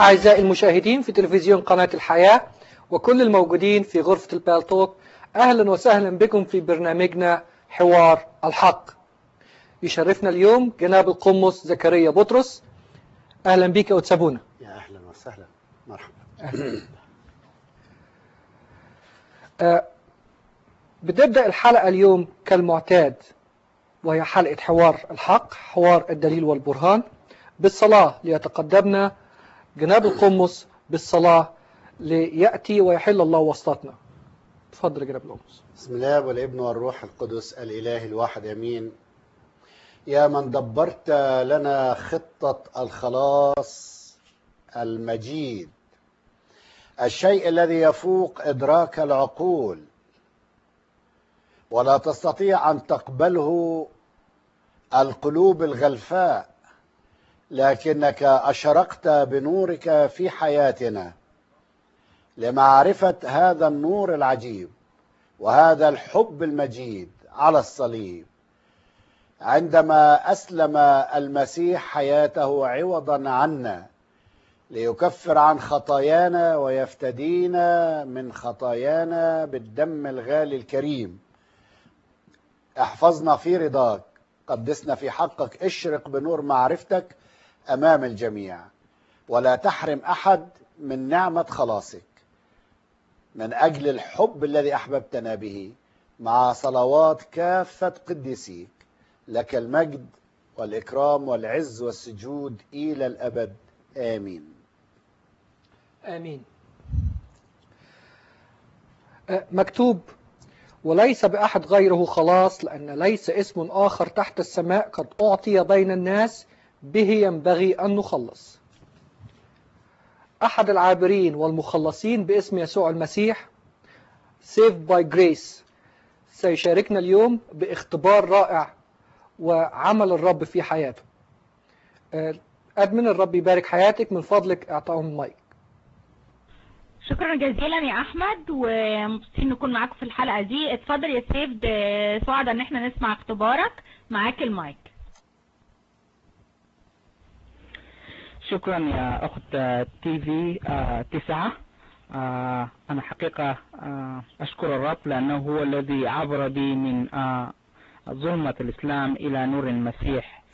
أعزائي المشاهدين في تلفزيون قناة الحياة وكل الموجودين في غرفة البالتوك أهلا وسهلا بكم في برنامجنا حوار الحق يشرفنا اليوم جناب القمص زكريا بطرس أهلا بك يا أتسابونا يا أهلا وسهلا مرحبا أهلا. آه بتبدأ الحلقة اليوم كالمعتاد وهي حلقة حوار الحق حوار الدليل والبرهان بالصلاة ليتقدمنا جناب القمص بالصلاة ليأتي ويحل الله وسطنا تفضل يا جناب القمص بسم الله والابن والروح القدس الإله الواحد أمين يا من دبرت لنا خطة الخلاص المجيد الشيء الذي يفوق إدراك العقول ولا تستطيع أن تقبله القلوب الغلفاء لكنك أشرقت بنورك في حياتنا لمعرفة هذا النور العجيب وهذا الحب المجيد على الصليب عندما أسلم المسيح حياته عوضا عنا ليكفر عن خطايانا ويفتدينا من خطايانا بالدم الغالي الكريم احفظنا في رضاك قدسنا في حقك اشرق بنور معرفتك امام الجميع ولا تحرم احد من نعمه خلاصك من اجل الحب الذي احببتنا به مع صلوات كافه قديسيك لك المجد والاكرام والعز والسجود الى الابد امين آمين آه مكتوب وليس بأحد غيره خلاص لأن ليس اسم آخر تحت السماء قد أعطي بين الناس به ينبغي أن نخلص أحد العابرين والمخلصين باسم يسوع المسيح Saved by Grace سيشاركنا اليوم باختبار رائع وعمل الرب في حياته أدمن الرب يبارك حياتك من فضلك اعطاهم المايك شكرا جزيلا يا احمد ومبسوطين نكون معاكم في الحلقه دي اتفضل يا سيف سعد ان احنا نسمع اختبارك معاك المايك شكرا يا اخت تي في تسعة انا حقيقة اشكر الرب لانه هو الذي عبر بي من ظلمة الاسلام الى نور المسيح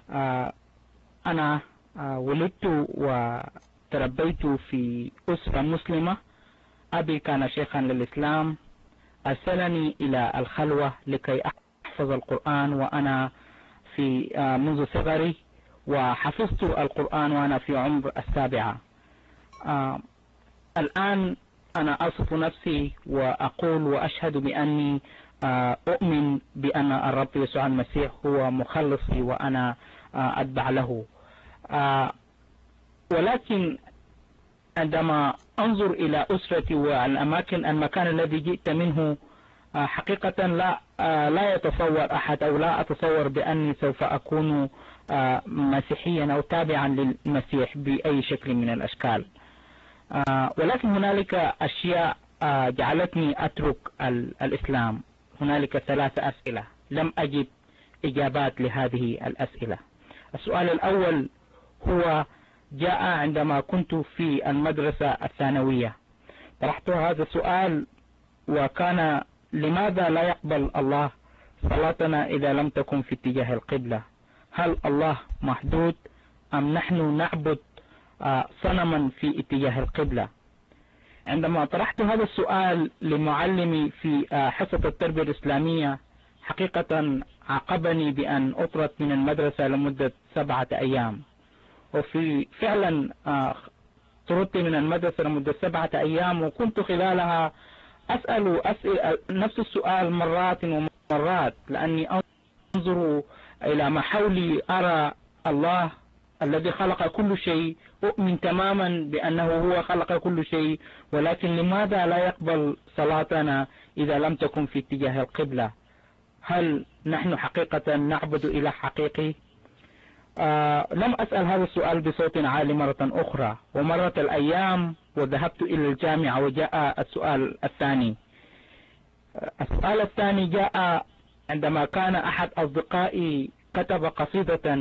انا ولدت و تربيت في أسرة مسلمة أبي كان شيخا للإسلام أرسلني إلى الخلوة لكي أحفظ القرآن وأنا في منذ صغري وحفظت القرآن وأنا في عمر السابعة الآن أنا أصف نفسي وأقول وأشهد بأني أؤمن بأن الرب يسوع المسيح هو مخلصي وأنا أتبع له ولكن عندما أنظر إلى أسرتي والأماكن المكان الذي جئت منه حقيقة لا لا يتصور أحد أو لا أتصور بأني سوف أكون مسيحيا أو تابعا للمسيح بأي شكل من الأشكال ولكن هنالك أشياء جعلتني أترك الإسلام هنالك ثلاث أسئلة لم أجد إجابات لهذه الأسئلة السؤال الأول هو جاء عندما كنت في المدرسة الثانوية طرحت هذا السؤال وكان لماذا لا يقبل الله صلاتنا إذا لم تكن في اتجاه القبلة هل الله محدود أم نحن نعبد صنما في اتجاه القبلة عندما طرحت هذا السؤال لمعلمي في حصة التربية الإسلامية حقيقة عاقبني بأن أطرد من المدرسة لمدة سبعة أيام وفي فعلا طردت من المدرسة لمدة سبعة أيام وكنت خلالها أسأل أسئل نفس السؤال مرات ومرات لأني أنظر إلى ما حولي أرى الله الذي خلق كل شيء أؤمن تماما بأنه هو خلق كل شيء ولكن لماذا لا يقبل صلاتنا إذا لم تكن في اتجاه القبلة هل نحن حقيقة نعبد إله حقيقي آه لم أسأل هذا السؤال بصوت عالي مرة أخرى ومرت الأيام وذهبت إلى الجامعة وجاء السؤال الثاني آه السؤال الثاني جاء عندما كان أحد أصدقائي كتب قصيدة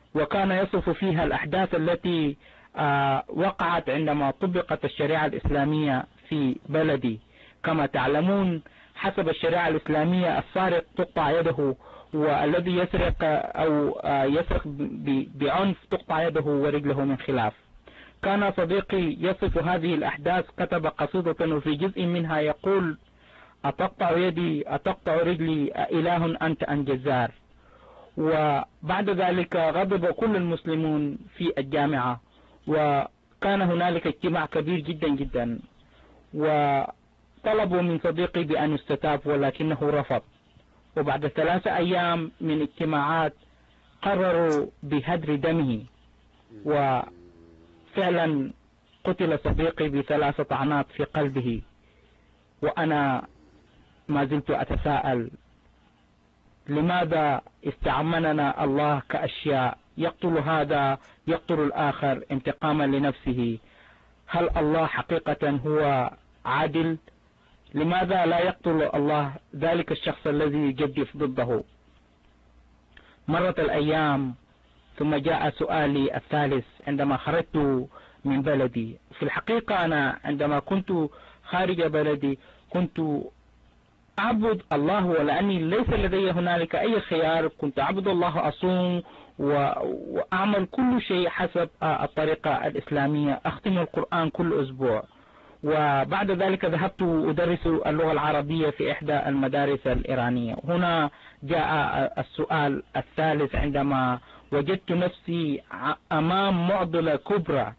وكان يصف فيها الأحداث التي وقعت عندما طبقت الشريعة الإسلامية في بلدي كما تعلمون حسب الشريعة الإسلامية السارق تقطع يده والذي يسرق أو يسرق بعنف تقطع يده ورجله من خلاف كان صديقي يصف هذه الأحداث كتب قصيدة وفي جزء منها يقول أتقطع يدي أتقطع رجلي إله أنت أن جزار وبعد ذلك غضب كل المسلمون في الجامعة وكان هنالك اجتماع كبير جدا جدا وطلبوا من صديقي بأن يستتاب ولكنه رفض وبعد ثلاثة أيام من اجتماعات قرروا بهدر دمه وفعلا قتل صديقي بثلاث طعنات في قلبه وأنا ما زلت أتساءل لماذا استعملنا الله كأشياء يقتل هذا يقتل الآخر انتقاما لنفسه هل الله حقيقة هو عادل لماذا لا يقتل الله ذلك الشخص الذي يجدف ضده مرت الأيام ثم جاء سؤالي الثالث عندما خرجت من بلدي في الحقيقة أنا عندما كنت خارج بلدي كنت أعبد الله ولأني ليس لدي هنالك أي خيار كنت أعبد الله أصوم وأعمل كل شيء حسب الطريقة الإسلامية أختم القرآن كل أسبوع وبعد ذلك ذهبت أدرس اللغة العربية في إحدى المدارس الإيرانية هنا جاء السؤال الثالث عندما وجدت نفسي أمام معضلة كبرى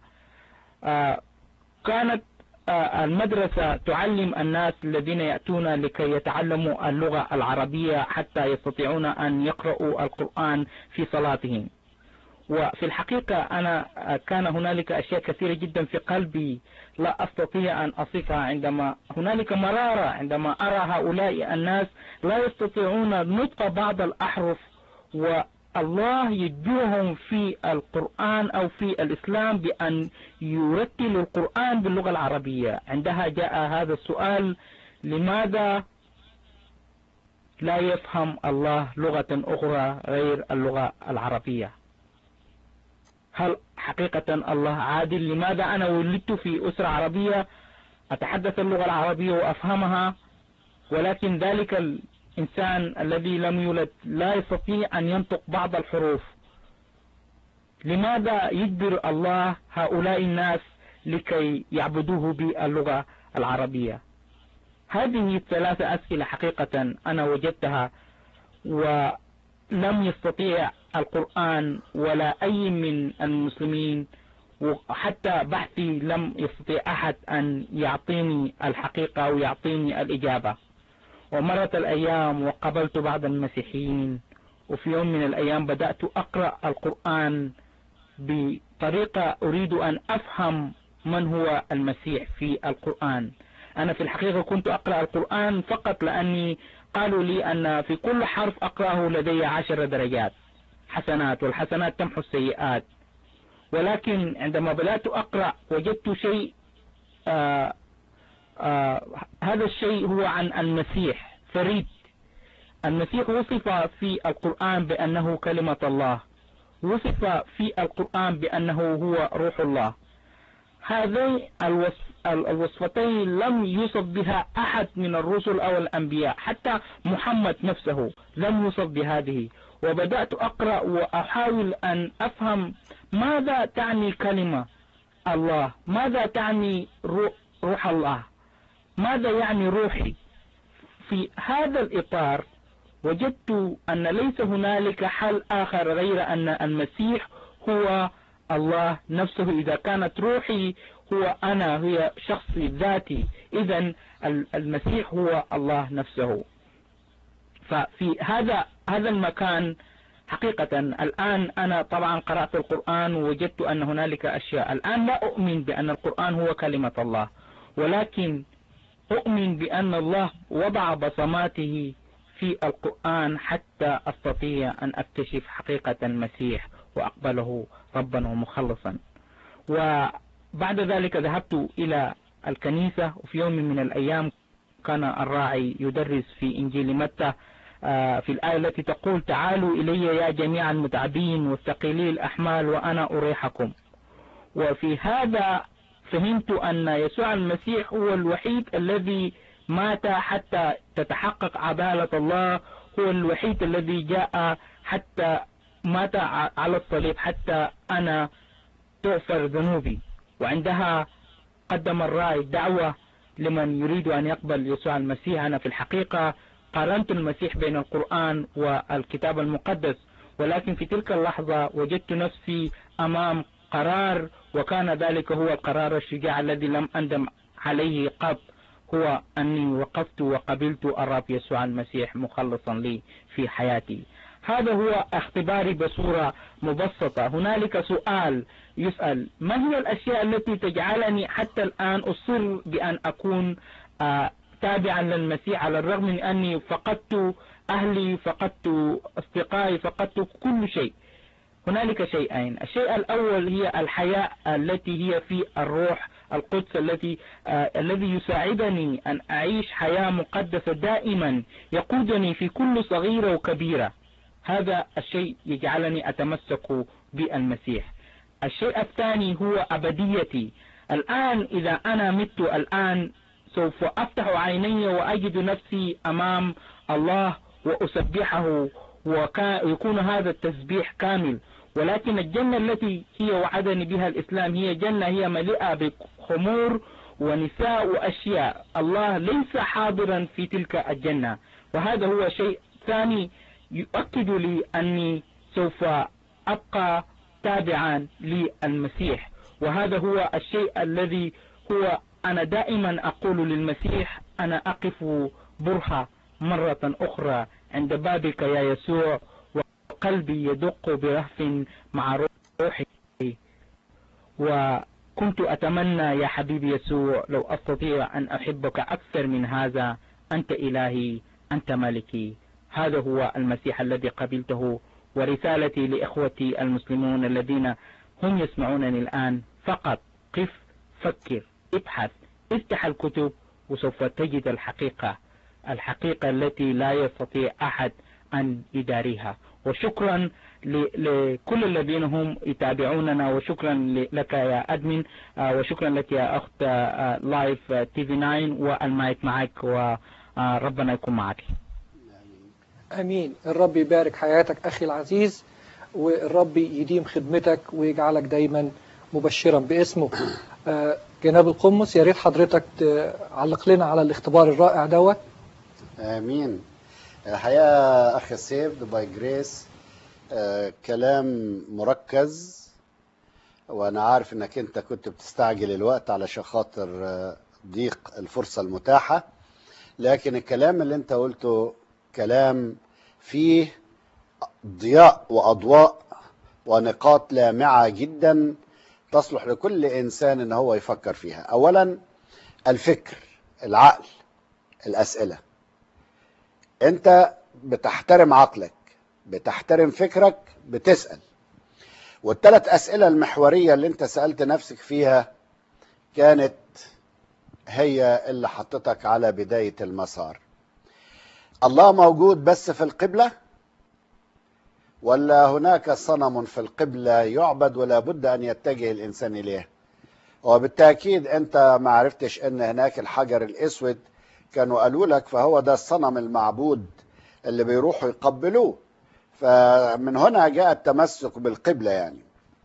كانت المدرسة تعلم الناس الذين يأتون لكي يتعلموا اللغة العربية حتى يستطيعون أن يقرأوا القرآن في صلاتهم وفي الحقيقة أنا كان هنالك أشياء كثيرة جدا في قلبي لا أستطيع أن أصفها عندما هنالك مرارة عندما أرى هؤلاء الناس لا يستطيعون نطق بعض الأحرف والله يجبرهم في القرآن أو في الإسلام بأن يرتلوا القرآن باللغة العربية عندها جاء هذا السؤال لماذا لا يفهم الله لغة أخرى غير اللغة العربية هل حقيقة الله عادل لماذا أنا ولدت في أسرة عربية أتحدث اللغة العربية وأفهمها ولكن ذلك الإنسان الذي لم يولد لا يستطيع أن ينطق بعض الحروف لماذا يجبر الله هؤلاء الناس لكي يعبدوه باللغة العربية هذه الثلاثة أسئلة حقيقة أنا وجدتها ولم يستطيع القرآن ولا أي من المسلمين وحتى بحثي لم يستطيع أحد أن يعطيني الحقيقة ويعطيني الإجابة ومرت الأيام وقابلت بعض المسيحيين وفي يوم من الأيام بدأت أقرأ القرآن بطريقة أريد أن أفهم من هو المسيح في القرآن أنا في الحقيقة كنت أقرأ القرآن فقط لأني قالوا لي أن في كل حرف أقرأه لدي عشر درجات حسنات والحسنات تمحو السيئات ولكن عندما بدأت أقرأ وجدت شيء آآ آآ هذا الشيء هو عن المسيح فريد المسيح وصف في القرآن بأنه كلمة الله وصف في القرآن بأنه هو روح الله هذين الوصف الوصفتين لم يوصف بها أحد من الرسل أو الأنبياء حتى محمد نفسه لم يوصف بهذه وبدأت أقرأ وأحاول أن أفهم ماذا تعني كلمة الله ماذا تعني روح الله ماذا يعني روحي في هذا الإطار وجدت أن ليس هنالك حل آخر غير أن المسيح هو الله نفسه إذا كانت روحي هو أنا هي شخصي ذاتي إذا المسيح هو الله نفسه ففي هذا هذا المكان حقيقة الآن أنا طبعا قرأت القرآن ووجدت أن هنالك أشياء الآن لا أؤمن بأن القرآن هو كلمة الله ولكن أؤمن بأن الله وضع بصماته في القرآن حتى أستطيع أن أكتشف حقيقة المسيح وأقبله ربا ومخلصا وبعد ذلك ذهبت إلى الكنيسة وفي يوم من الأيام كان الراعي يدرس في إنجيل متى في الآية التي تقول تعالوا إلي يا جميع المتعبين والثقيلي الأحمال وأنا أريحكم وفي هذا فهمت أن يسوع المسيح هو الوحيد الذي مات حتى تتحقق عدالة الله هو الوحيد الذي جاء حتى مات على الصليب حتى أنا تغفر ذنوبي وعندها قدم الرأي دعوة لمن يريد أن يقبل يسوع المسيح أنا في الحقيقة قارنت المسيح بين القرآن والكتاب المقدس ولكن في تلك اللحظة وجدت نفسي أمام قرار وكان ذلك هو القرار الشجاع الذي لم أندم عليه قط هو أني وقفت وقبلت الرب يسوع المسيح مخلصا لي في حياتي هذا هو اختباري بصورة مبسطة هنالك سؤال يسأل ما هي الأشياء التي تجعلني حتى الآن أصر بأن أكون آه تابعا للمسيح على الرغم من أني فقدت أهلي فقدت أصدقائي فقدت كل شيء هنالك شيئين الشيء الأول هي الحياة التي هي في الروح القدس التي آه الذي يساعدني أن أعيش حياة مقدسة دائما يقودني في كل صغيرة وكبيرة هذا الشيء يجعلني أتمسك بالمسيح الشيء الثاني هو أبديتي الآن إذا أنا مت الآن سوف أفتح عيني وأجد نفسي أمام الله وأسبحه ويكون هذا التسبيح كامل ولكن الجنة التي هي وعدني بها الإسلام هي جنة هي مليئة بخمور ونساء وأشياء الله ليس حاضرا في تلك الجنة وهذا هو شيء ثاني يؤكد لي أني سوف أبقى تابعا للمسيح وهذا هو الشيء الذي هو أنا دائما أقول للمسيح أنا أقف برهة مرة أخرى عند بابك يا يسوع وقلبي يدق برهف مع روحي وكنت أتمنى يا حبيبي يسوع لو أستطيع أن أحبك أكثر من هذا أنت إلهي أنت ملكي هذا هو المسيح الذي قبلته ورسالتي لإخوتي المسلمون الذين هم يسمعونني الآن فقط قف فكر ابحث افتح الكتب وسوف تجد الحقيقة الحقيقة التي لا يستطيع أحد أن يداريها وشكرا لكل الذين هم يتابعوننا وشكرا لك يا أدمن وشكرا لك يا أخت لايف تي في 9 والمايك معك وربنا يكون معك امين الرب يبارك حياتك اخي العزيز والرب يديم خدمتك ويجعلك دايما مبشرا باسمه آه جناب القمص يا ريت حضرتك تعلق لنا على الاختبار الرائع دوت امين الحقيقه اخي سيفد باي جريس كلام مركز وانا عارف انك انت كنت بتستعجل الوقت علشان خاطر آه، ضيق الفرصه المتاحه لكن الكلام اللي انت قلته كلام فيه ضياء واضواء ونقاط لامعه جدا تصلح لكل انسان ان هو يفكر فيها اولا الفكر العقل الاسئله انت بتحترم عقلك بتحترم فكرك بتسال والثلاث اسئله المحوريه اللي انت سالت نفسك فيها كانت هي اللي حطتك على بدايه المسار الله موجود بس في القبله ولا هناك صنم في القبله يعبد ولا بد ان يتجه الانسان اليه وبالتاكيد انت ما عرفتش ان هناك الحجر الاسود كانوا قالوا لك فهو ده الصنم المعبود اللي بيروحوا يقبلوه فمن هنا جاء التمسك بالقبله يعني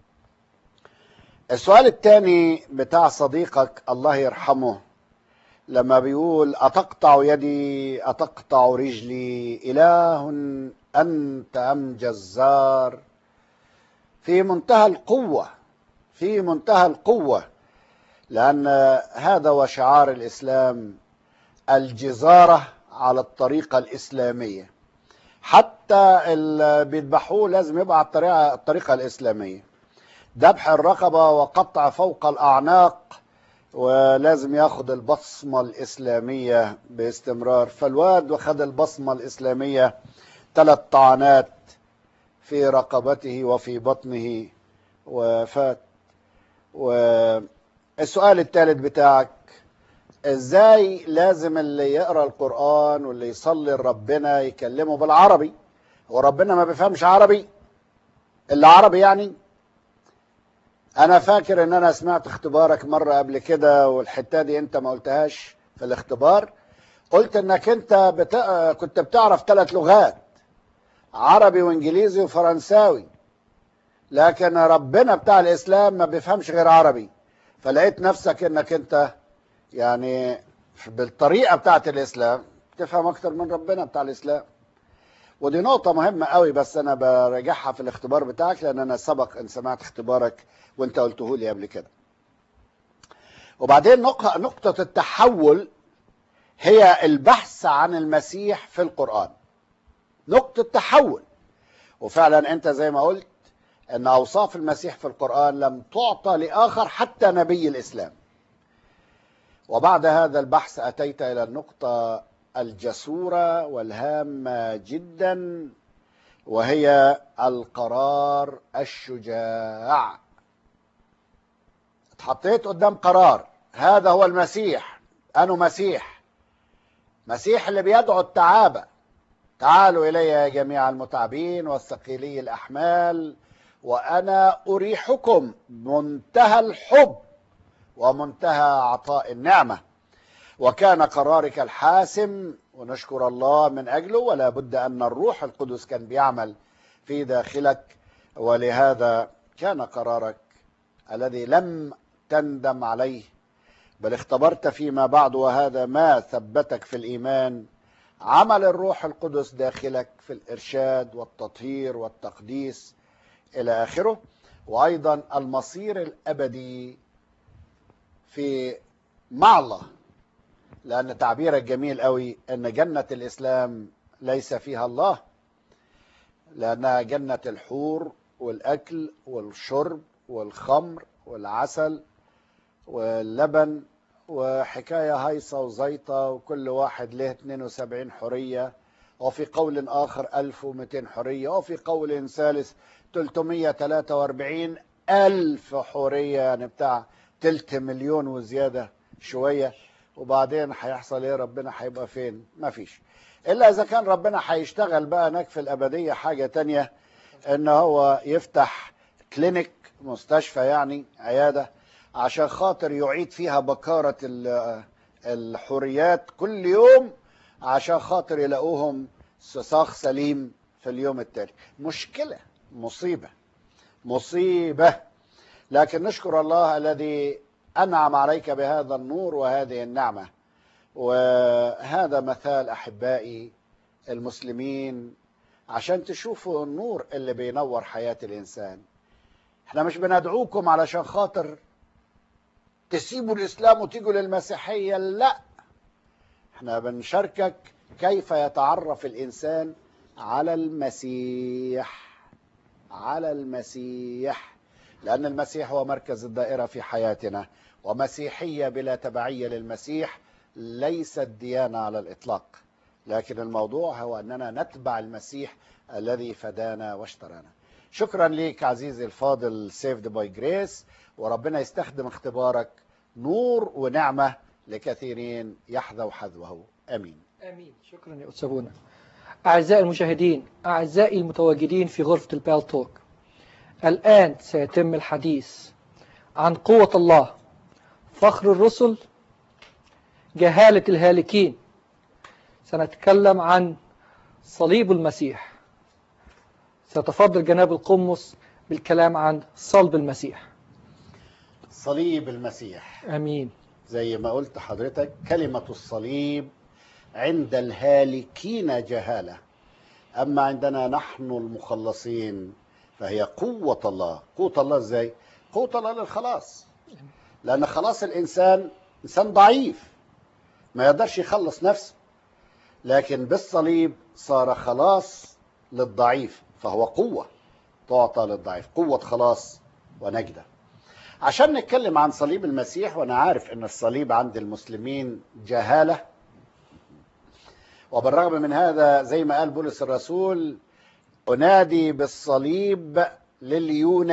السؤال الثاني بتاع صديقك الله يرحمه لما بيقول أتقطع يدي أتقطع رجلي إله أنت أم جزار في منتهى القوة في منتهى القوة لأن هذا هو شعار الإسلام الجزارة على الطريقة الإسلامية حتى اللي بيذبحوه لازم يبقى على الطريقة, الطريقة الإسلامية ذبح الرقبة وقطع فوق الأعناق ولازم ياخد البصمة الإسلامية باستمرار فالواد وخد البصمة الإسلامية ثلاث طعنات في رقبته وفي بطنه وفات والسؤال الثالث بتاعك ازاي لازم اللي يقرا القران واللي يصلي لربنا يكلمه بالعربي هو ربنا ما بيفهمش عربي اللي عربي يعني انا فاكر ان انا سمعت اختبارك مره قبل كده والحته دي انت ما قلتهاش في الاختبار قلت انك انت بت... كنت بتعرف ثلاث لغات عربي وانجليزي وفرنساوي لكن ربنا بتاع الاسلام ما بيفهمش غير عربي فلقيت نفسك انك انت يعني بالطريقه بتاعت الاسلام تفهم اكتر من ربنا بتاع الاسلام ودي نقطة مهمة قوي بس أنا براجعها في الاختبار بتاعك لأن أنا سبق أن سمعت اختبارك وأنت قلته لي قبل كده. وبعدين نقطة نقطة التحول هي البحث عن المسيح في القرآن. نقطة تحول. وفعلا أنت زي ما قلت أن أوصاف المسيح في القرآن لم تعطى لآخر حتى نبي الإسلام. وبعد هذا البحث أتيت إلى النقطة الجسورة والهامة جدا وهي القرار الشجاع اتحطيت قدام قرار هذا هو المسيح أنا مسيح مسيح اللي بيدعو التعابة تعالوا إلي يا جميع المتعبين والثقيلي الأحمال وأنا أريحكم منتهى الحب ومنتهى عطاء النعمه وكان قرارك الحاسم ونشكر الله من اجله ولا بد ان الروح القدس كان بيعمل في داخلك ولهذا كان قرارك الذي لم تندم عليه بل اختبرت فيما بعد وهذا ما ثبتك في الايمان عمل الروح القدس داخلك في الارشاد والتطهير والتقديس الى اخره وايضا المصير الابدي في مع الله لأن تعبيرك جميل قوي أن جنة الإسلام ليس فيها الله لأنها جنة الحور والأكل والشرب والخمر والعسل واللبن وحكاية هيصة وزيطة وكل واحد له 72 حرية وفي قول آخر 1200 حرية وفي قول ثالث 343 ألف حرية يعني بتاع تلت مليون وزيادة شوية وبعدين هيحصل ايه ربنا هيبقى فين ما فيش الا اذا كان ربنا هيشتغل بقى هناك في الابديه حاجه تانية ان هو يفتح كلينيك مستشفى يعني عياده عشان خاطر يعيد فيها بكاره الحريات كل يوم عشان خاطر يلاقوهم سساخ سليم في اليوم التالي مشكله مصيبه مصيبه لكن نشكر الله الذي أنعم عليك بهذا النور وهذه النعمة وهذا مثال أحبائي المسلمين عشان تشوفوا النور اللي بينور حياة الإنسان احنا مش بندعوكم علشان خاطر تسيبوا الإسلام وتيجوا للمسيحية لا احنا بنشاركك كيف يتعرف الإنسان على المسيح على المسيح لأن المسيح هو مركز الدائرة في حياتنا ومسيحية بلا تبعية للمسيح ليست ديانة على الإطلاق لكن الموضوع هو أننا نتبع المسيح الذي فدانا واشترانا شكرا ليك عزيزي الفاضل سيفد باي جريس وربنا يستخدم اختبارك نور ونعمة لكثيرين يحذو حذوه أمين امين شكرا يا استاذ بونا اعزائي المشاهدين اعزائي المتواجدين في غرفه البال توك الان سيتم الحديث عن قوه الله فخر الرسل جهاله الهالكين سنتكلم عن صليب المسيح سيتفضل جناب القمص بالكلام عن صلب المسيح صليب المسيح امين زي ما قلت حضرتك كلمة الصليب عند الهالكين جهالة أما عندنا نحن المخلصين فهي قوة الله قوة الله إزاي؟ قوة الله للخلاص لأن خلاص الإنسان إنسان ضعيف ما يقدرش يخلص نفسه لكن بالصليب صار خلاص للضعيف فهو قوة تعطى للضعيف قوة خلاص ونجدة عشان نتكلم عن صليب المسيح وانا عارف ان الصليب عند المسلمين جهاله وبالرغم من هذا زي ما قال بولس الرسول انادي بالصليب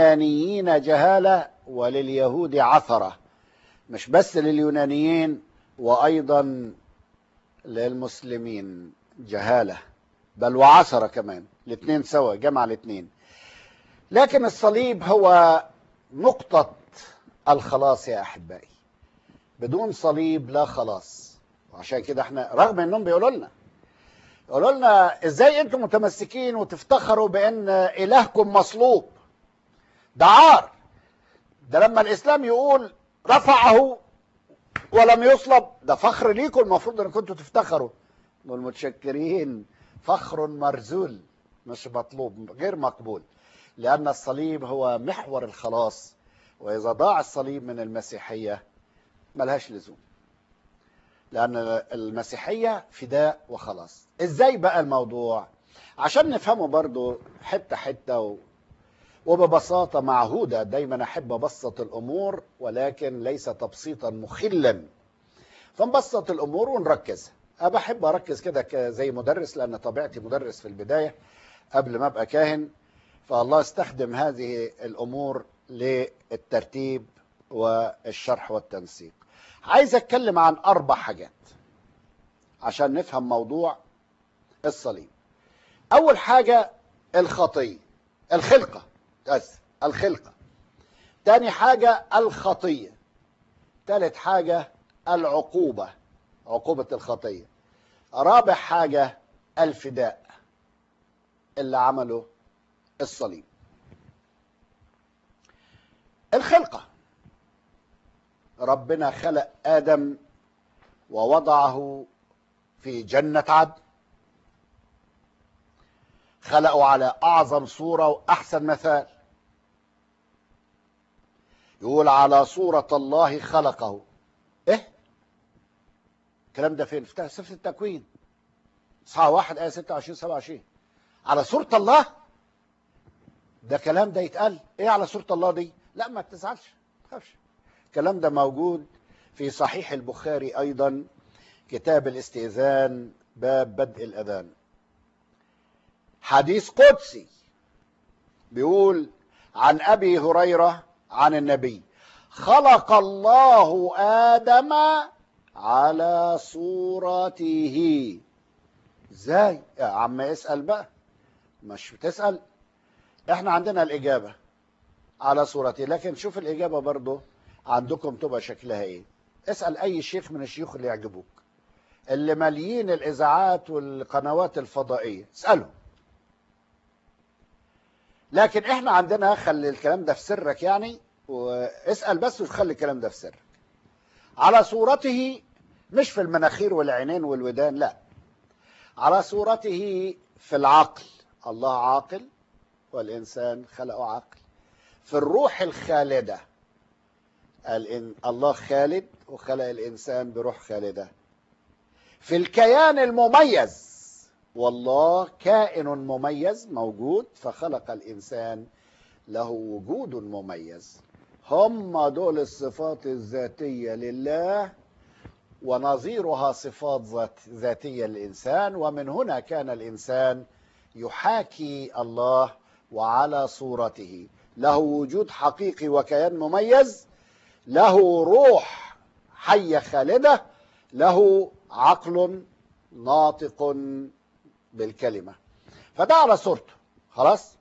لليونانيين جهاله ولليهود عثره مش بس لليونانيين وأيضا للمسلمين جهالة بل وعثرة كمان الاثنين سوا جمع الاثنين لكن الصليب هو نقطة الخلاص يا أحبائي بدون صليب لا خلاص وعشان كده احنا رغم انهم بيقولوا لنا يقولوا لنا ازاي انتم متمسكين وتفتخروا بان الهكم مصلوب ده عار ده لما الاسلام يقول رفعه ولم يصلب ده فخر ليكم المفروض ان كنتوا تفتخروا نقول متشكرين فخر مرزول مش مطلوب غير مقبول لان الصليب هو محور الخلاص واذا ضاع الصليب من المسيحيه ملهاش لزوم لأن المسيحية فداء وخلاص إزاي بقى الموضوع عشان نفهمه برضو حتة حتة و... وببساطة معهودة دايما أحب أبسط الأمور ولكن ليس تبسيطا مخلا فنبسط الأمور ونركز أنا بحب أركز كده زي مدرس لأن طبيعتي مدرس في البداية قبل ما أبقى كاهن فالله استخدم هذه الأمور للترتيب والشرح والتنسيق عايز اتكلم عن اربع حاجات عشان نفهم موضوع الصليب اول حاجه الخطيه الخلقه بس الخلقه تاني حاجه الخطيه تالت حاجه العقوبه عقوبه الخطيه رابع حاجه الفداء اللي عمله الصليب الخلقه ربنا خلق آدم ووضعه في جنة عدن خلقه على أعظم صورة وأحسن مثال يقول على صورة الله خلقه إيه الكلام ده فين في سفر التكوين صحة واحد آية 26 27 على صورة الله ده كلام ده يتقال ايه على صورة الله دي لا ما تزعلش ما تخافش الكلام ده موجود في صحيح البخاري أيضا كتاب الاستئذان باب بدء الأذان حديث قدسي بيقول عن أبي هريرة عن النبي خلق الله آدم على صورته ازاي يا عم اسأل بقى مش بتسأل احنا عندنا الإجابة على صورته لكن شوف الإجابة برضه عندكم تبقى شكلها ايه اسأل اي شيخ من الشيوخ اللي يعجبوك اللي ماليين الاذاعات والقنوات الفضائية اسألهم لكن احنا عندنا خلي الكلام ده في سرك يعني واسأل بس وخلي الكلام ده في سرك على صورته مش في المناخير والعينين والودان لا على صورته في العقل الله عاقل والإنسان خلقه عقل في الروح الخالده الله خالد وخلق الإنسان بروح خالدة في الكيان المميز والله كائن مميز موجود فخلق الإنسان له وجود مميز هم دول الصفات الذاتية لله ونظيرها صفات ذات ذاتية للإنسان ومن هنا كان الإنسان يحاكي الله وعلى صورته له وجود حقيقي وكيان مميز له روح حية خالدة له عقل ناطق بالكلمة فده على صورته خلاص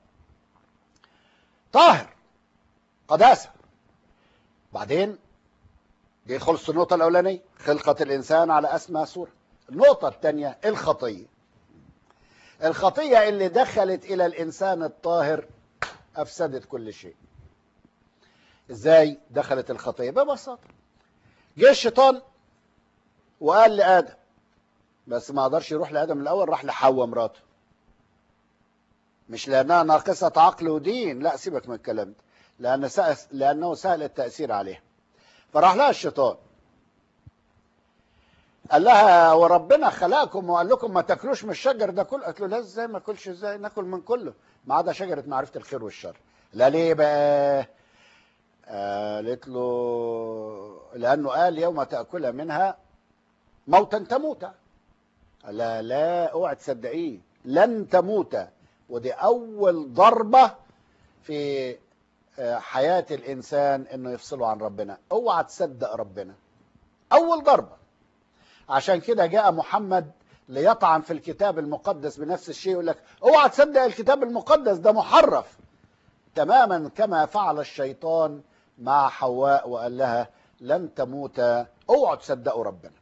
طاهر قداسة بعدين دي خلص النقطة الأولانية خلقة الإنسان على أسمى صورة النقطة الثانية الخطية الخطية اللي دخلت إلى الإنسان الطاهر أفسدت كل شيء ازاي دخلت الخطيه ببساطه جه الشيطان وقال لادم بس ما قدرش يروح لادم الاول راح لحواء مراته مش لانها ناقصه عقل ودين لا سيبك من الكلام ده لان سأس لانه سهل التاثير عليها فراح لها الشيطان قال لها وربنا خلقكم وقال لكم ما تاكلوش من الشجر ده كله قالت له لا ازاي ما اكلش ازاي ناكل من كله ما عدا شجره معرفه الخير والشر لا ليه بقى قالت له لأنه قال يوم تأكل منها موتا تموت لا لا اوعى تصدقيه لن تموت ودي أول ضربة في حياة الإنسان إنه يفصله عن ربنا اوعى تصدق ربنا أول ضربة عشان كده جاء محمد ليطعن في الكتاب المقدس بنفس الشيء يقول لك اوعى تصدق الكتاب المقدس ده محرف تماما كما فعل الشيطان مع حواء وقال لها لن تموت اوعوا تصدقوا ربنا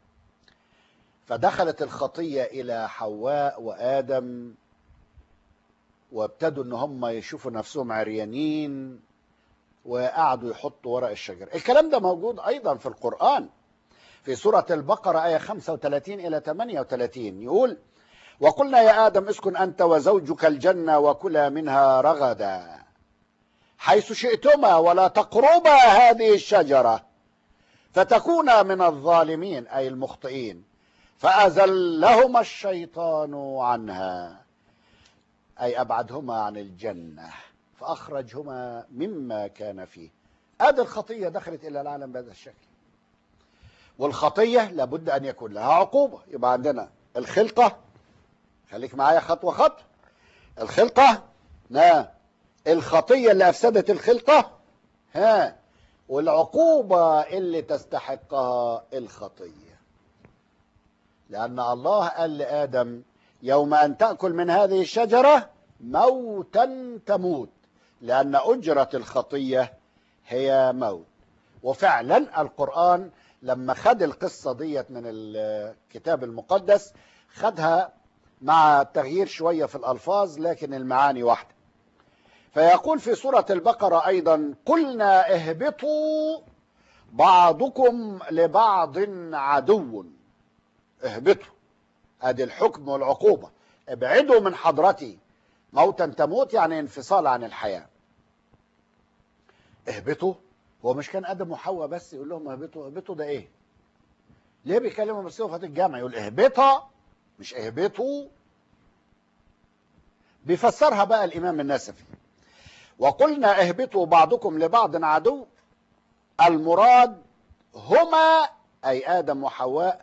فدخلت الخطية إلى حواء وآدم وابتدوا ان هم يشوفوا نفسهم عريانين وقعدوا يحطوا ورق الشجر الكلام ده موجود ايضا في القرآن في سورة البقرة آية 35 إلى 38 يقول وقلنا يا آدم اسكن أنت وزوجك الجنة وكلا منها رغدا حيث شئتما ولا تقربا هذه الشجرة فتكونا من الظالمين أي المخطئين فأزلهما الشيطان عنها أي أبعدهما عن الجنة فأخرجهما مما كان فيه هذه الخطية دخلت إلى العالم بهذا الشكل والخطية لابد أن يكون لها عقوبة يبقى عندنا الخلقة خليك معايا خطوة خطوة الخلقة ها الخطية اللي أفسدت الخلقة ها والعقوبة اللي تستحقها الخطية لأن الله قال لآدم يوم أن تأكل من هذه الشجرة موتا تموت لأن أجرة الخطية هي موت وفعلا القرآن لما خد القصة ديت من الكتاب المقدس خدها مع تغيير شوية في الألفاظ لكن المعاني واحدة فيقول في سورة البقرة أيضا قلنا اهبطوا بعضكم لبعض عدو اهبطوا ادي الحكم والعقوبة ابعدوا من حضرتي موتا تموت يعني انفصال عن الحياة اهبطوا هو مش كان ادم وحواء بس يقول لهم اهبطوا اهبطوا ده ايه ليه بيكلموا بصيغه الجمع يقول اهبطا مش اهبطوا بيفسرها بقى الامام النسفي وقلنا اهبطوا بعضكم لبعض عدو المراد هما اي ادم وحواء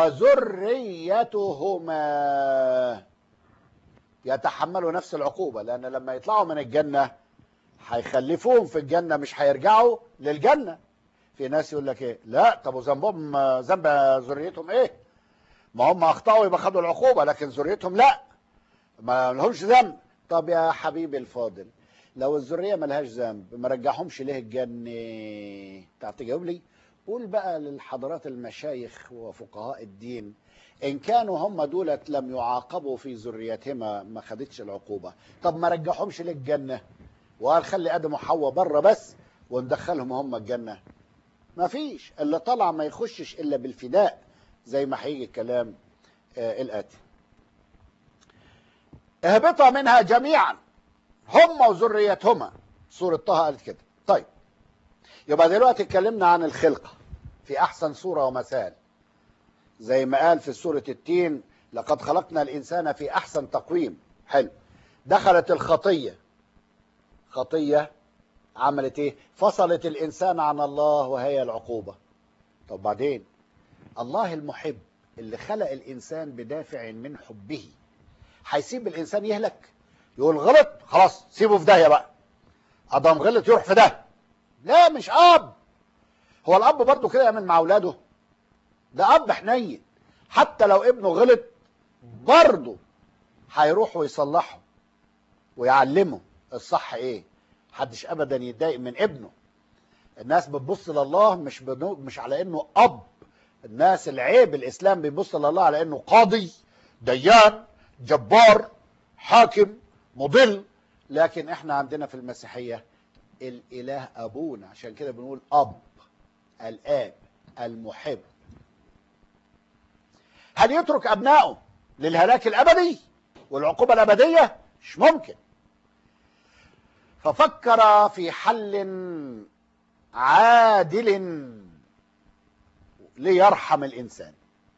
وذريتهما يتحملوا نفس العقوبة لأن لما يطلعوا من الجنة هيخلفوهم في الجنة مش هيرجعوا للجنة في ناس يقول لك ايه لا طب وذنبهم ذنب ذريتهم ايه ما هم اخطاوا يبقى خدوا العقوبة لكن ذريتهم لا ما لهمش ذنب طب يا حبيبي الفاضل لو الذرية ملهاش ذنب ما رجعهمش ليه الجنة تعرف تجاوب لي قول بقى للحضرات المشايخ وفقهاء الدين إن كانوا هم دولت لم يعاقبوا في ذريتهما ما خدتش العقوبة طب ما رجعهمش للجنة وقال خلي آدم وحواء بره بس وندخلهم هم الجنة ما فيش اللي طلع ما يخشش إلا بالفداء زي ما هيجي الكلام آه الآتي اهبطا منها جميعا هم وذريتهما سورة طه قالت كده طيب يبقى دلوقتي اتكلمنا عن الخلقة في أحسن صورة ومثال زي ما قال في سورة التين لقد خلقنا الإنسان في أحسن تقويم حلو دخلت الخطية خطية عملت ايه فصلت الإنسان عن الله وهي العقوبة طب بعدين الله المحب اللي خلق الإنسان بدافع من حبه هيسيب الإنسان يهلك يقول غلط خلاص سيبه في داهية بقى أدم غلط يروح في ده لا مش أب هو الأب برضه كده يعمل مع أولاده ده أب حنين حتى لو ابنه غلط برضه هيروح ويصلحه ويعلمه الصح ايه محدش ابدا يتضايق من ابنه الناس بتبص لله مش بنو مش على انه اب الناس العيب الاسلام بيبص لله على انه قاضي ديان جبار حاكم مضل لكن احنا عندنا في المسيحيه الاله ابونا عشان كده بنقول اب الاب المحب هل يترك ابنائه للهلاك الابدي والعقوبه الابديه مش ممكن ففكر في حل عادل ليرحم الانسان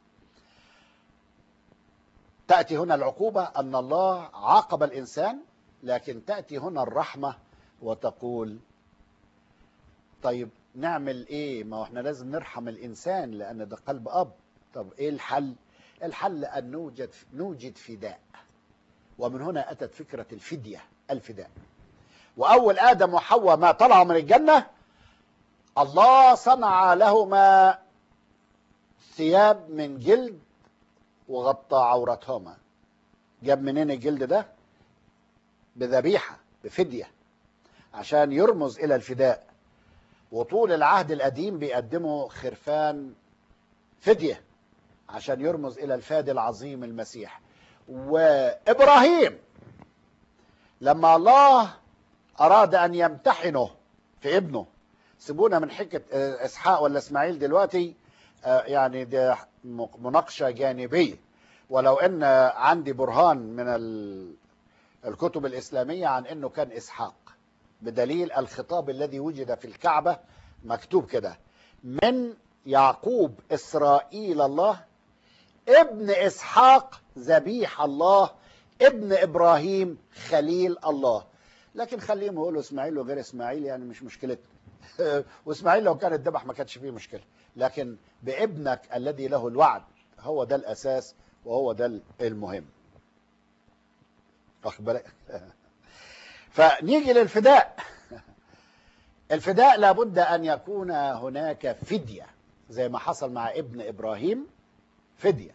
تاتي هنا العقوبه ان الله عاقب الانسان لكن تاتي هنا الرحمه وتقول طيب نعمل ايه ما احنا لازم نرحم الانسان لان ده قلب اب طب ايه الحل الحل ان نوجد نوجد فداء ومن هنا اتت فكره الفديه الفداء واول ادم وحواء ما طلعوا من الجنه الله صنع لهما ثياب من جلد وغطى عورتهما جاب منين الجلد ده بذبيحة بفدية عشان يرمز إلى الفداء وطول العهد القديم بيقدموا خرفان فدية عشان يرمز إلى الفادي العظيم المسيح وإبراهيم لما الله أراد أن يمتحنه في ابنه سيبونا من حكة إسحاق ولا إسماعيل دلوقتي يعني دي مناقشة جانبية ولو أن عندي برهان من الكتب الإسلامية عن أنه كان إسحاق بدليل الخطاب الذي وجد في الكعبة مكتوب كده من يعقوب إسرائيل الله ابن إسحاق ذبيح الله ابن إبراهيم خليل الله لكن خليهم يقولوا إسماعيل وغير إسماعيل يعني مش مشكلتنا وإسماعيل لو كان اتذبح ما كانش فيه مشكلة لكن بابنك الذي له الوعد هو ده الأساس وهو ده المهم واخد بالك فنيجي للفداء الفداء لابد أن يكون هناك فدية زي ما حصل مع ابن إبراهيم فدية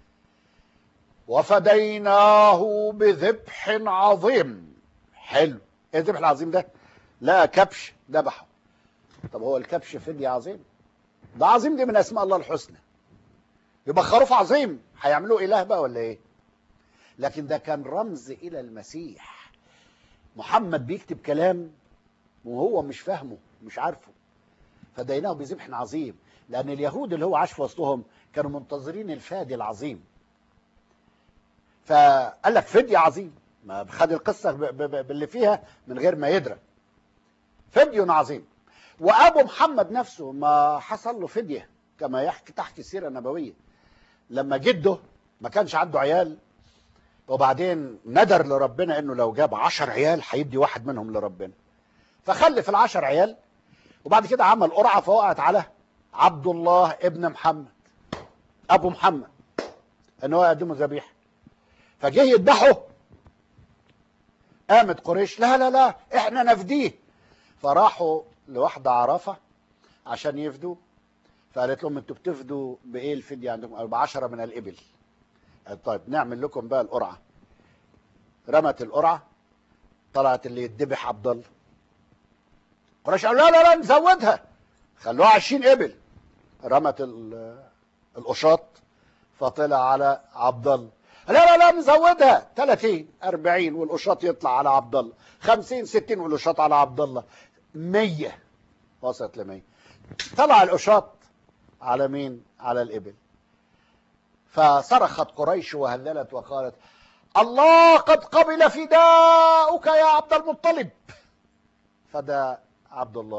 وفديناه بذبح عظيم حلو ايه الذبح العظيم ده لا كبش ذبحه طب هو الكبش فدية عظيم ده عظيم دي من اسماء الله الحسنى يبقى خروف عظيم هيعملوه اله بقى ولا ايه لكن ده كان رمز الى المسيح محمد بيكتب كلام وهو مش فاهمه مش عارفه فديناه بذبح عظيم لان اليهود اللي هو عاش في وسطهم كانوا منتظرين الفادي العظيم فقال لك فدية عظيم ما خد القصة باللي فيها من غير ما يدرك فدي عظيم وابو محمد نفسه ما حصل له فدية كما يحكي تحكي السيرة النبوية لما جده ما كانش عنده عيال وبعدين ندر لربنا انه لو جاب عشر عيال هيدي واحد منهم لربنا فخلف العشر عيال وبعد كده عمل قرعة فوقعت على عبد الله ابن محمد ابو محمد ان هو يقدمه ذبيحه فجه يذبحه قامت قريش لا لا لا احنا نفديه فراحوا لواحده عرفه عشان يفدوا فقالت لهم انتوا بتفدوا بايه الفديه عندكم؟ بعشرة من الابل طيب نعمل لكم بقى القرعه رمت القرعه طلعت اللي يذبح عبد الله قريش قالوا لا لا لا نزودها خلوها 20 ابل رمت القشاط فطلع على عبد الله لا لا لا نزودها 30 40 والقشاط يطلع على عبد الله 50 60 والقشاط على عبد الله 100 وصلت ل 100 طلع القشاط على مين؟ على الابل فصرخت قريش وهللت وقالت الله قد قبل فداؤك يا عبد المطلب فدا عبد الله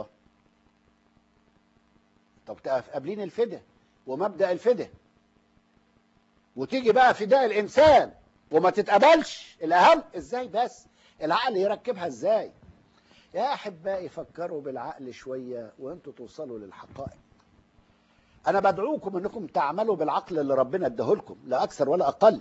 طب قابلين الفداء ومبدا الفداء وتيجي بقى فداء الانسان وما تتقبلش الاهم ازاي بس العقل يركبها ازاي يا احبائي فكروا بالعقل شويه وانتوا توصلوا للحقائق انا بدعوكم انكم تعملوا بالعقل اللي ربنا اداهولكم لا اكثر ولا اقل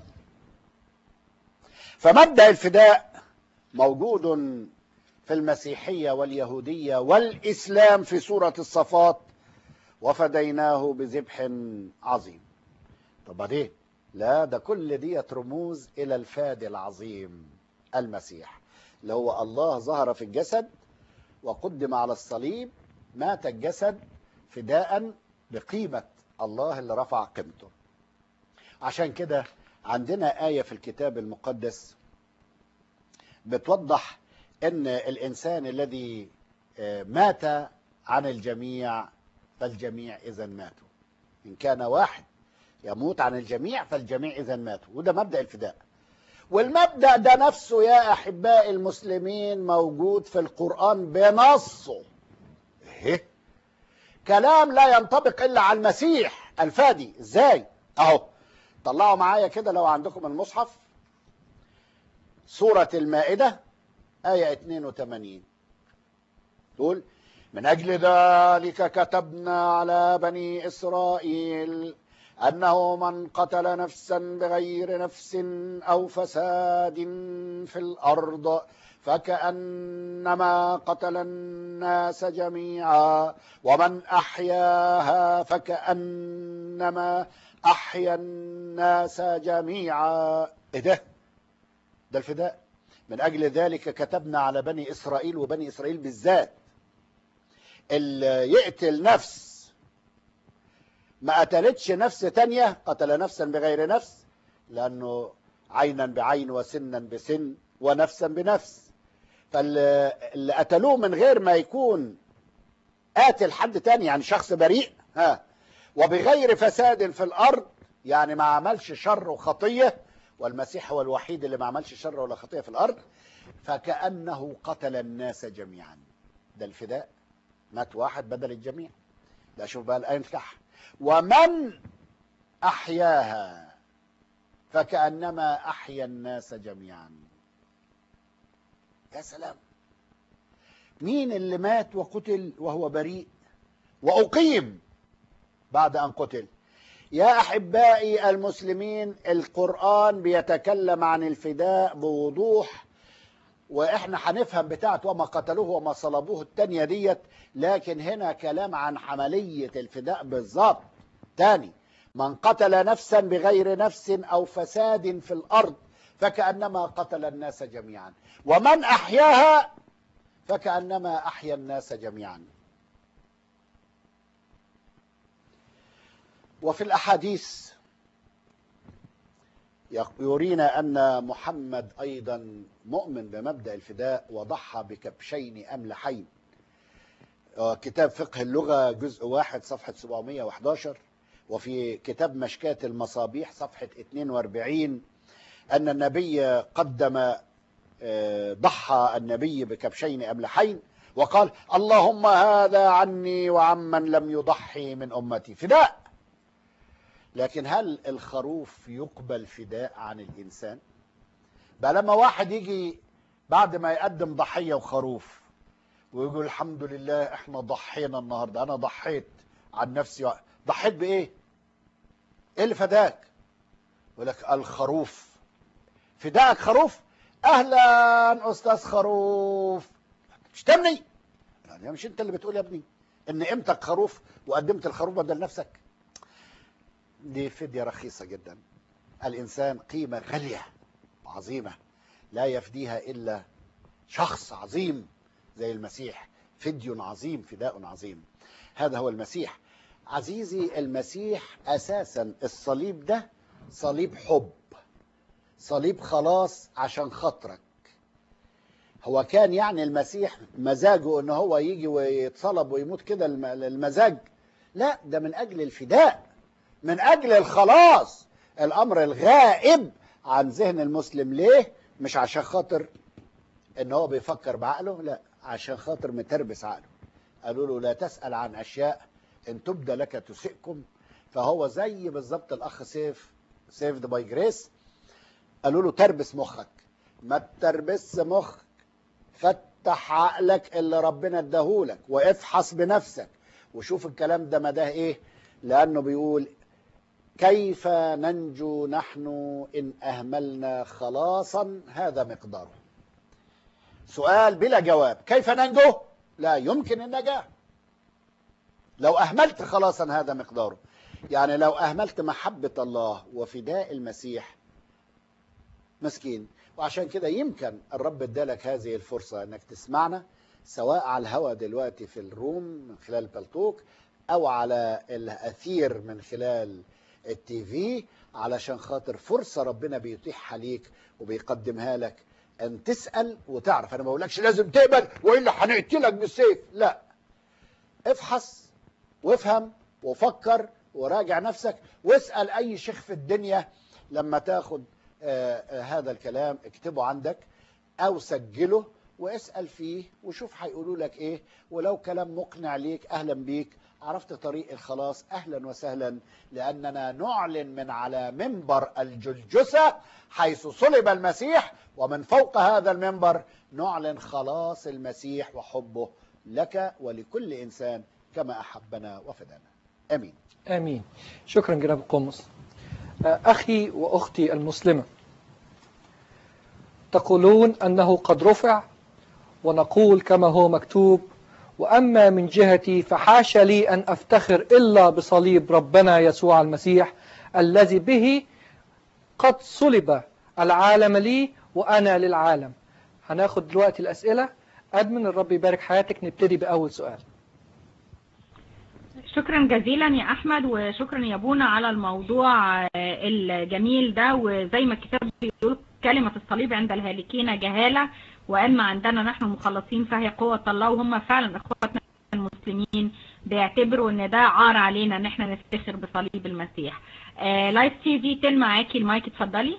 فمبدا الفداء موجود في المسيحيه واليهوديه والاسلام في سوره الصفات وفديناه بذبح عظيم طب بعدين لا ده كل ديت رموز الى الفادي العظيم المسيح اللي هو الله ظهر في الجسد وقدم على الصليب مات الجسد فداء بقيمة الله اللي رفع قيمته عشان كده عندنا آية في الكتاب المقدس بتوضح ان الانسان الذي مات عن الجميع فالجميع اذا ماتوا ان كان واحد يموت عن الجميع فالجميع اذا ماتوا وده مبدا الفداء والمبدا ده نفسه يا احباء المسلمين موجود في القران بنصه ايه كلام لا ينطبق الا على المسيح الفادي ازاي اهو طلعوا معايا كده لو عندكم المصحف سوره المائده ايه 82 تقول من اجل ذلك كتبنا على بني اسرائيل أنه من قتل نفسا بغير نفس أو فساد في الأرض فكأنما قتل الناس جميعا ومن أحياها فكأنما أحيا الناس جميعا إيه ده؟ ده الفداء من أجل ذلك كتبنا على بني إسرائيل وبني إسرائيل بالذات اللي يقتل نفس ما قتلتش نفس تانية قتل نفسا بغير نفس لأنه عينا بعين وسنا بسن ونفسا بنفس فاللي قتلوه من غير ما يكون قاتل حد تاني يعني شخص بريء ها وبغير فساد في الأرض يعني ما عملش شر وخطية والمسيح هو الوحيد اللي ما عملش شر ولا خطية في الأرض فكأنه قتل الناس جميعا ده الفداء مات واحد بدل الجميع لا شوف بقى الآية نفتح ومن أحياها فكأنما أحيا الناس جميعا يا سلام مين اللي مات وقتل وهو بريء وأقيم بعد أن قتل يا أحبائي المسلمين القرآن بيتكلم عن الفداء بوضوح واحنا هنفهم بتاعت وما قتلوه وما صلبوه التانية ديت لكن هنا كلام عن عملية الفداء بالظبط تاني من قتل نفسا بغير نفس او فساد في الارض فكأنما قتل الناس جميعا ومن احياها فكأنما احيا الناس جميعا وفي الاحاديث يرينا أن محمد أيضا مؤمن بمبدأ الفداء وضحى بكبشين أملحين كتاب فقه اللغة جزء واحد صفحة 711 وفي كتاب مشكاة المصابيح صفحة 42 أن النبي قدم ضحى النبي بكبشين أملحين وقال اللهم هذا عني وعمن لم يضحي من أمتي فداء لكن هل الخروف يقبل فداء عن الإنسان بقى لما واحد يجي بعد ما يقدم ضحية وخروف ويقول الحمد لله احنا ضحينا النهاردة انا ضحيت عن نفسي ضحيت بايه ايه اللي فداك يقول لك الخروف فداك خروف اهلا استاذ خروف تشتمني يعني مش انت اللي بتقول يا ابني ان قيمتك خروف وقدمت الخروف بدل نفسك دي فدية رخيصة جدا الإنسان قيمة غالية وعظيمة لا يفديها إلا شخص عظيم زي المسيح فدي عظيم فداء عظيم هذا هو المسيح عزيزي المسيح أساسا الصليب ده صليب حب صليب خلاص عشان خاطرك هو كان يعني المسيح مزاجه ان هو يجي ويتصلب ويموت كده المزاج لا ده من اجل الفداء من أجل الخلاص الأمر الغائب عن ذهن المسلم ليه مش عشان خاطر ان هو بيفكر بعقله لا عشان خاطر متربس عقله قالوا له لا تسأل عن أشياء إن تبدى لك تسئكم فهو زي بالظبط الأخ سيف سيفد باي جريس قالوا له تربس مخك ما تربس مخك فتح عقلك اللي ربنا اداهولك وافحص بنفسك وشوف الكلام ده مداه ايه لأنه بيقول كيف ننجو نحن إن أهملنا خلاصا هذا مقداره سؤال بلا جواب كيف ننجو لا يمكن النجاة لو أهملت خلاصا هذا مقداره يعني لو أهملت محبة الله وفداء المسيح مسكين وعشان كده يمكن الرب ادالك هذه الفرصة انك تسمعنا سواء على الهواء دلوقتي في الروم من خلال البلتوك او على الاثير من خلال التي في علشان خاطر فرصة ربنا بيتيحها ليك وبيقدمها لك ان تسأل وتعرف انا ما بقولكش لازم تقبل والا هنقتلك بالسيف لا افحص وافهم وفكر وراجع نفسك واسأل اي شيخ في الدنيا لما تاخد آه آه هذا الكلام اكتبه عندك او سجله واسأل فيه وشوف هيقولوا لك ايه ولو كلام مقنع ليك اهلا بيك عرفت طريق الخلاص اهلا وسهلا لاننا نعلن من على منبر الجلجسة حيث صلب المسيح ومن فوق هذا المنبر نعلن خلاص المسيح وحبه لك ولكل انسان كما احبنا وفدانا امين آمين شكرا جناب القمص أخي وأختي المسلمة تقولون أنه قد رفع ونقول كما هو مكتوب وأما من جهتي فحاش لي أن أفتخر إلا بصليب ربنا يسوع المسيح الذي به قد صلب العالم لي وأنا للعالم هناخد دلوقتي الأسئلة أدمن الرب يبارك حياتك نبتدي بأول سؤال شكرا جزيلا يا احمد وشكرا يا بونا على الموضوع آه، الجميل ده وزي ما الكتاب بيقول كلمة الصليب عند الهالكين جهالة وأما عندنا نحن المخلصين فهي قوة الله وهم فعلا اخواتنا المسلمين بيعتبروا ان ده عار علينا ان احنا نفتخر بصليب المسيح آه، لايف تي في تل معاكي المايك اتفضلي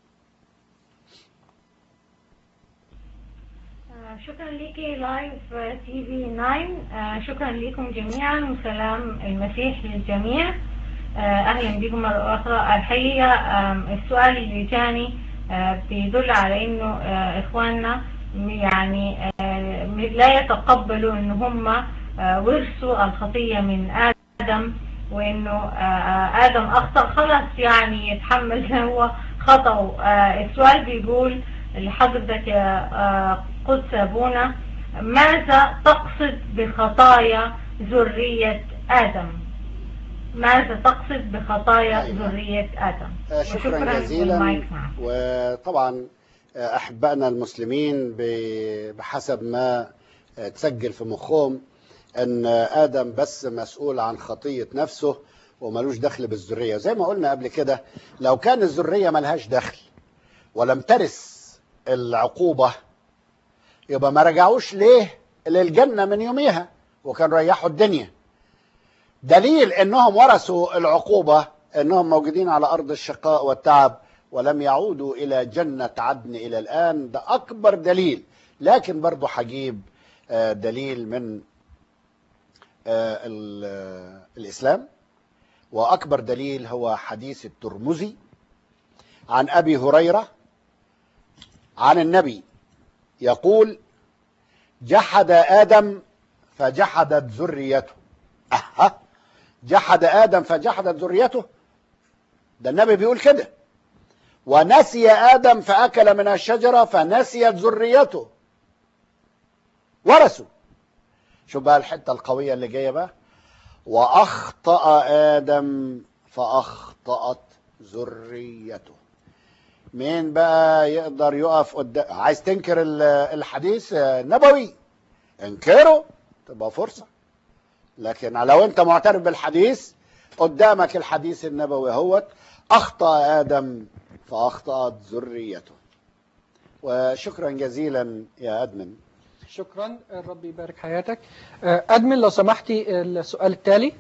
آه، شكرا ليكي لايف تي في 9 آه، شكرا لكم جميعا وسلام المسيح للجميع آه، اهلا بكم مرة اخرى الحقيقة آم، السؤال اللي جاني آه، بيدل على انه آه، اخواننا يعني آه، لا يتقبلوا ان هم آه، ورثوا الخطية من ادم وانه آه، آه، ادم اخطأ خلاص يعني يتحمل هو خطأه آه، السؤال بيقول لحضرتك يا آه، قدس أبونا ماذا تقصد بخطايا ذرية آدم ماذا تقصد بخطايا أيوة. ذرية آدم آه، شكرا وشكراً جزيلا والمايك معك. وطبعا آه، احبائنا المسلمين ب- بحسب ما آه، تسجل في مخهم ان آه، ادم بس مسؤول عن خطيه نفسه وملوش دخل بالذريه زي ما قلنا قبل كده لو كان الذريه ملهاش دخل ولم ترث العقوبه يبقى ما رجعوش ليه للجنه من يوميها وكان ريحوا الدنيا دليل انهم ورثوا العقوبه انهم موجودين على ارض الشقاء والتعب ولم يعودوا الى جنه عدن الى الان ده اكبر دليل لكن برضه هجيب آه، دليل من آه، ال- آه، الاسلام واكبر دليل هو حديث الترمذي عن ابي هريره عن النبي يقول جحد ادم فجحدت ذريته أها جحد آدم فجحدت ذريته ده النبي بيقول كده ونسي آدم فأكل من الشجرة فنسيت ذريته ورثوا شوف بقى الحتة القوية اللي جاية بقى وأخطأ آدم فأخطأت ذريته مين بقى يقدر يقف قدام عايز تنكر ال- الحديث النبوي انكره تبقى فرصة لكن لو انت معترف بالحديث قدامك الحديث النبوي اهوت اخطا ادم فاخطات ذريته وشكرا جزيلا يا ادمن شكرا الرب يبارك حياتك آه، أدمن لو سمحتي السؤال التالي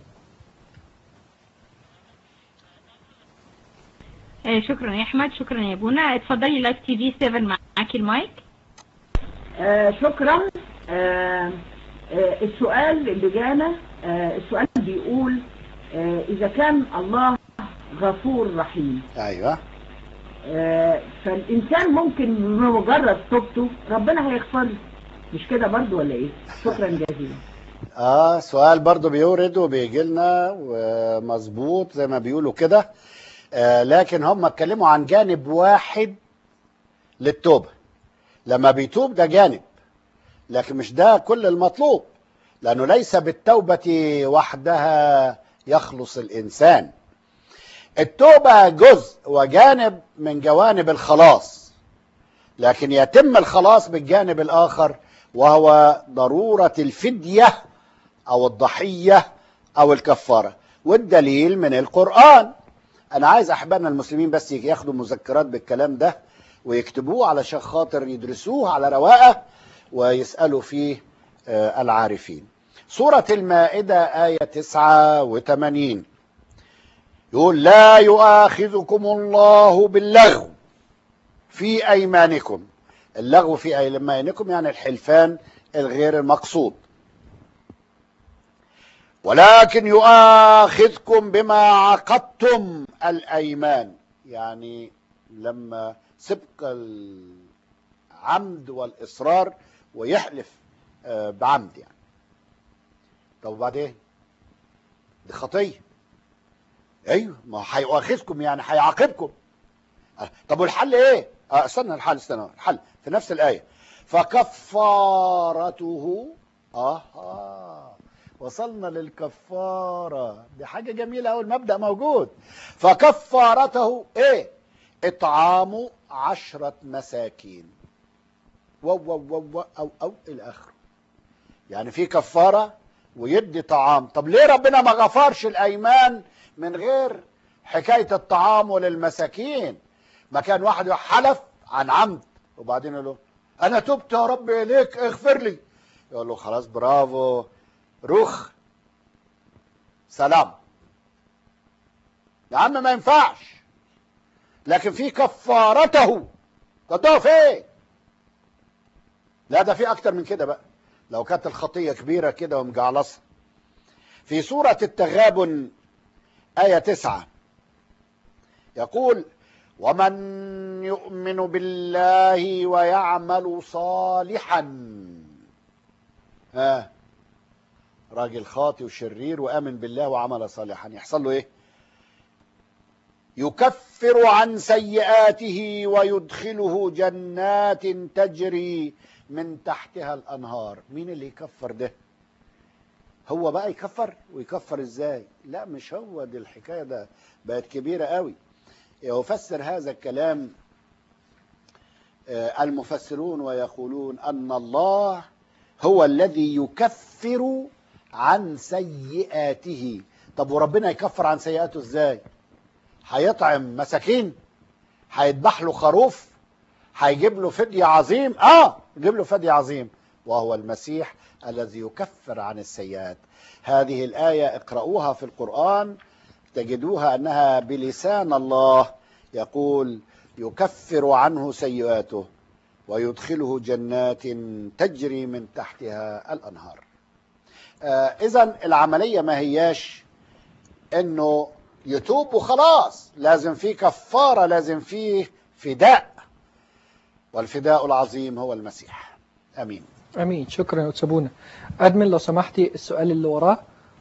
آه، شكرا يا احمد شكرا يا بونا اتفضلي لايف تي في 7 معاكي المايك آه شكرا آه آه السؤال اللي جانا آه السؤال بيقول آه إذا كان الله غفور رحيم ايوه آه فالإنسان ممكن بمجرد توبته ربنا هيغفر له. مش كده برضو ولا إيه؟ شكرا جزيلا اه سؤال برضو بيورد وبيجي لنا ومظبوط زي ما بيقولوا كده آه لكن هم اتكلموا عن جانب واحد للتوبه لما بيتوب ده جانب لكن مش ده كل المطلوب لانه ليس بالتوبه وحدها يخلص الانسان التوبه جزء وجانب من جوانب الخلاص لكن يتم الخلاص بالجانب الاخر وهو ضروره الفديه او الضحيه او الكفاره والدليل من القران انا عايز احبابنا المسلمين بس ياخدوا مذكرات بالكلام ده ويكتبوه علشان خاطر يدرسوه على رواقه ويسالوا فيه آه، العارفين سوره المائده ايه 89 يقول لا يؤاخذكم الله باللغو في ايمانكم اللغو في ايمانكم يعني الحلفان الغير المقصود ولكن يؤاخذكم بما عقدتم الايمان يعني لما سبق العمد والاصرار ويحلف آه، بعمد يعني طب وبعدين دي خطيه ايوه ما هو هيؤاخذكم يعني هيعاقبكم آه، طب والحل ايه؟ آه استنى الحل استنى الحل في نفس الايه فكفارته آه وصلنا للكفارة دي حاجة جميلة أوي المبدأ موجود فكفارته إيه إطعام عشرة مساكين و و و و أو أو إلى آخره يعني في كفارة ويدي طعام طب ليه ربنا ما غفرش الأيمان من غير حكاية الطعام للمساكين ما كان واحد حلف عن عمد وبعدين يقول له أنا تبت يا رب إليك اغفر لي يقول له خلاص برافو رخ سلام يا عم ما ينفعش لكن في كفارته تدوه فين لا ده في اكتر من كده بقى لو كانت الخطية كبيرة كده ومجعلصة في سورة التغابن آية تسعة يقول ومن يؤمن بالله ويعمل صالحا ها راجل خاطي وشرير وآمن بالله وعمل صالحا يحصل له ايه يكفر عن سيئاته ويدخله جنات تجري من تحتها الانهار مين اللي يكفر ده هو بقى يكفر ويكفر ازاي لا مش هو دي الحكايه ده بقت كبيره قوي يفسر هذا الكلام المفسرون ويقولون ان الله هو الذي يكفر عن سيئاته طب وربنا يكفر عن سيئاته ازاي هيطعم مساكين هيذبح له خروف هيجيب له فدية عظيم اه يجيب له فدية عظيم وهو المسيح الذي يكفر عن السيئات هذه الآية اقرأوها في القرآن تجدوها أنها بلسان الله يقول يكفر عنه سيئاته ويدخله جنات تجري من تحتها الأنهار آه إذا العملية ما هياش أنه يتوب وخلاص لازم فيه كفارة لازم فيه فداء والفداء العظيم هو المسيح أمين امين شكرا يا استاذ بونا ادمن لو سمحتي السؤال اللي وراه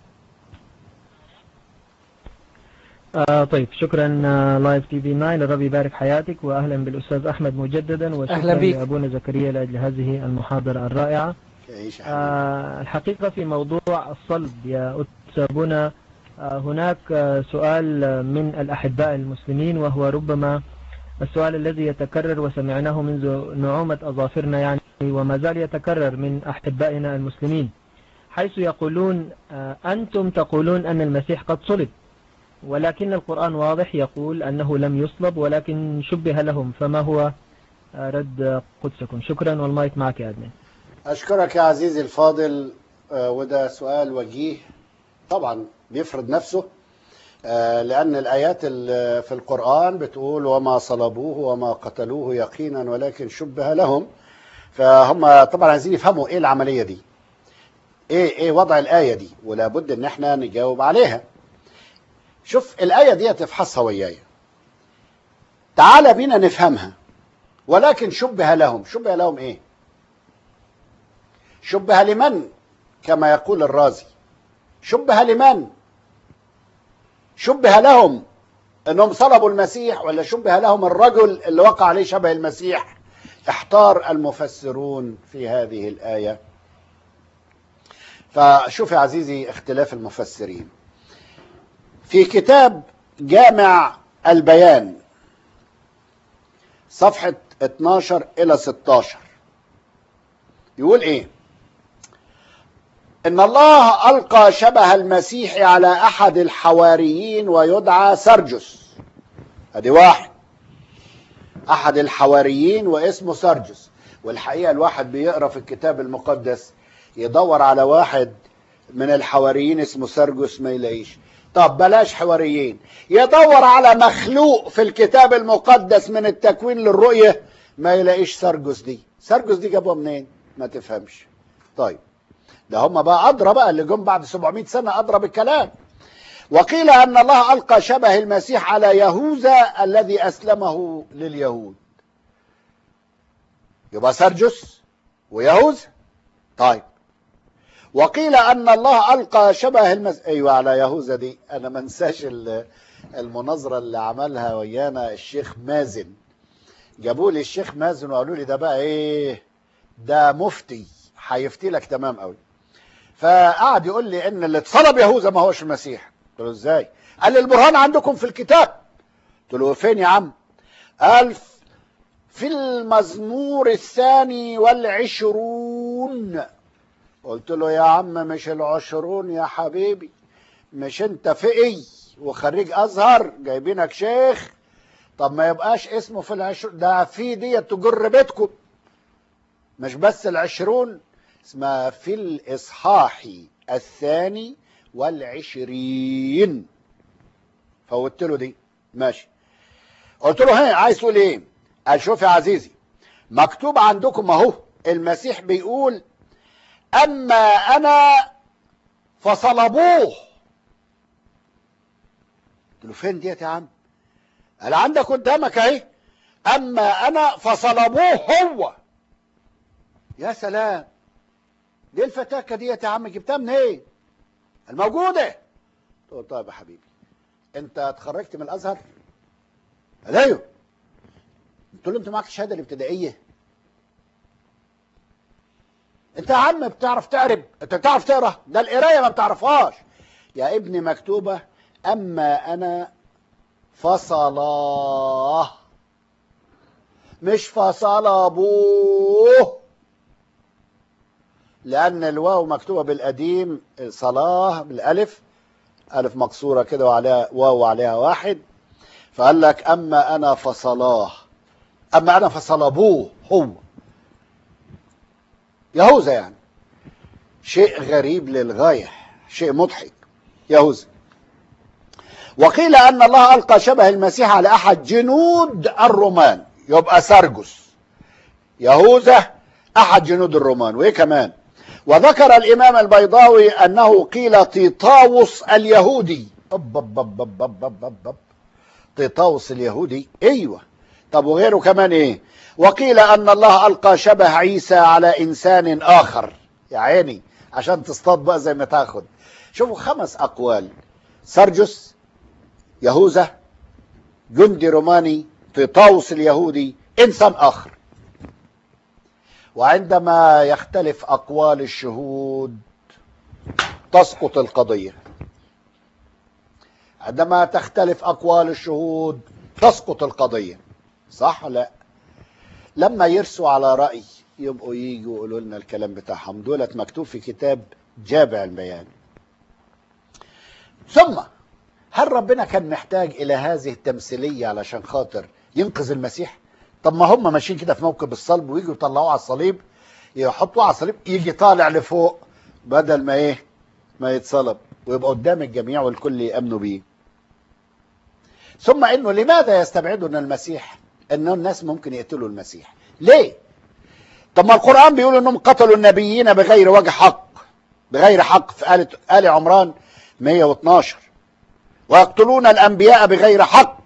آه طيب شكرا آه لايف تي في 9 الرب يبارك حياتك واهلا بالاستاذ احمد مجددا أهلا وشكرا بيك. لابونا زكريا لاجل هذه المحاضره الرائعه يعيش يا حبيبي. آه الحقيقه في موضوع الصلب يا استاذ ابونا آه هناك آه سؤال آه، من الاحباء المسلمين وهو ربما السؤال الذي يتكرر وسمعناه منذ نعومه اظافرنا يعني وما زال يتكرر من احبائنا المسلمين حيث يقولون آه انتم تقولون ان المسيح قد صلب ولكن القرآن واضح يقول أنه لم يصلب ولكن شبه لهم فما هو آه، رد قدسكم شكرا والمايك معك يا أدمن أشكرك يا عزيزي الفاضل آه، وده سؤال وجيه طبعا بيفرض نفسه آه، لأن الآيات ال- في القرآن بتقول وما صلبوه وما قتلوه يقينا ولكن شبه لهم فهم طبعا عايزين يفهموا ايه العملية دي ايه ايه وضع الآية دي ولا بد ان احنا نجاوب عليها شوف الآية دي تفحصها وياي تعال بينا نفهمها ولكن شبه لهم شبه لهم ايه شبه لمن كما يقول الرازي شبه لمن شبه لهم انهم صلبوا المسيح ولا شبه لهم الرجل اللي وقع عليه شبه المسيح احتار المفسرون في هذه الآية فشوف يا عزيزي اختلاف المفسرين في كتاب جامع البيان صفحة 12 إلى 16 يقول إيه إن الله ألقى شبه المسيح على أحد الحواريين ويدعى سرجس أدي واحد أحد الحواريين واسمه سرجس والحقيقة الواحد بيقرأ في الكتاب المقدس يدور على واحد من الحواريين اسمه سرجس ما يلاقيش طب بلاش حواريين يدور على مخلوق في الكتاب المقدس من التكوين للرؤية ما يلاقيش سرجس دي سرجس دي جابوها منين ما تفهمش طيب ده هم بقى أدرى بقى اللي جم بعد 700 سنة أدرى بالكلام وقيل أن الله ألقى شبه المسيح على يهوذا الذي أسلمه لليهود يبقى سرجس ويهوذا طيب وقيل ان الله القى شبه المس... ايوه على يهوذا دي انا ما انساش ال- المناظره اللي عملها ويانا الشيخ مازن جابوا لي الشيخ مازن وقالوا لي ده بقى ايه ده مفتي هيفتي لك تمام قوي فقعد يقول لي ان اللي اتصلب يهوذا ما هوش المسيح قلت له ازاي قال لي البرهان عندكم في الكتاب قلت له فين يا عم قال في المزمور الثاني والعشرون قلت له يا عم مش العشرون يا حبيبي مش انت فقي وخريج ازهر جايبينك شيخ طب ما يبقاش اسمه في العشر ده في دي تجر بيتكم مش بس العشرون اسمها في الإصحاح الثاني والعشرين فوت له دي ماشي قلت له هي عايز تقول ايه قال شوف يا عزيزي مكتوب عندكم اهو المسيح بيقول اما انا فصلبوه قلت له فين ديت يا عم قال عندك قدامك اهي اما انا فصلبوه هو يا سلام دي الفتاكه ديت يا عم جبتها منين ايه الموجوده قلت له طيب يا حبيبي انت اتخرجت من الازهر قال ايوه قلت له انت معاك الشهاده الابتدائيه انت يا عم بتعرف تعرب انت بتعرف تقرا ده القرايه ما بتعرفهاش يا ابني مكتوبه اما انا فصلاه مش فصل ابوه لان الواو مكتوبه بالقديم صلاه بالالف الف مكسوره كده وعليها واو وعليها واحد فقال لك اما انا فصلاه اما انا فصلبوه هو يهوذا يعني شيء غريب للغايه شيء مضحك يهوذا وقيل ان الله القى شبه المسيح على احد جنود الرومان يبقى سرجس يهوذا احد جنود الرومان وايه كمان وذكر الامام البيضاوي انه قيل تيطاوس اليهودي أب أب أب أب أب أب أب أب. تيطاوس اليهودي ايوه طب وغيره كمان ايه وقيل ان الله القى شبه عيسى على انسان اخر يا عيني عشان تصطاد بقى زي ما تاخد شوفوا خمس اقوال سرجس يهوذا جندي روماني تيطاوس اليهودي انسان اخر وعندما يختلف اقوال الشهود تسقط القضيه عندما تختلف اقوال الشهود تسقط القضيه صح ولا لا لما يرسوا على راي يبقوا ييجوا يقولوا لنا الكلام بتاعهم دولت مكتوب في كتاب جامع البيان ثم هل ربنا كان محتاج الى هذه التمثيليه علشان خاطر ينقذ المسيح طب ما هم ماشيين كده في موكب الصلب ويجوا يطلعوه على الصليب يحطوه على الصليب يجي طالع لفوق بدل ما ايه ما يتصلب ويبقى قدام الجميع والكل يامنوا بيه ثم انه لماذا يستبعدون المسيح ان الناس ممكن يقتلوا المسيح ليه طب ما القران بيقول انهم قتلوا النبيين بغير وجه حق بغير حق في آلة آل عمران 112 ويقتلون الأنبياء بغير حق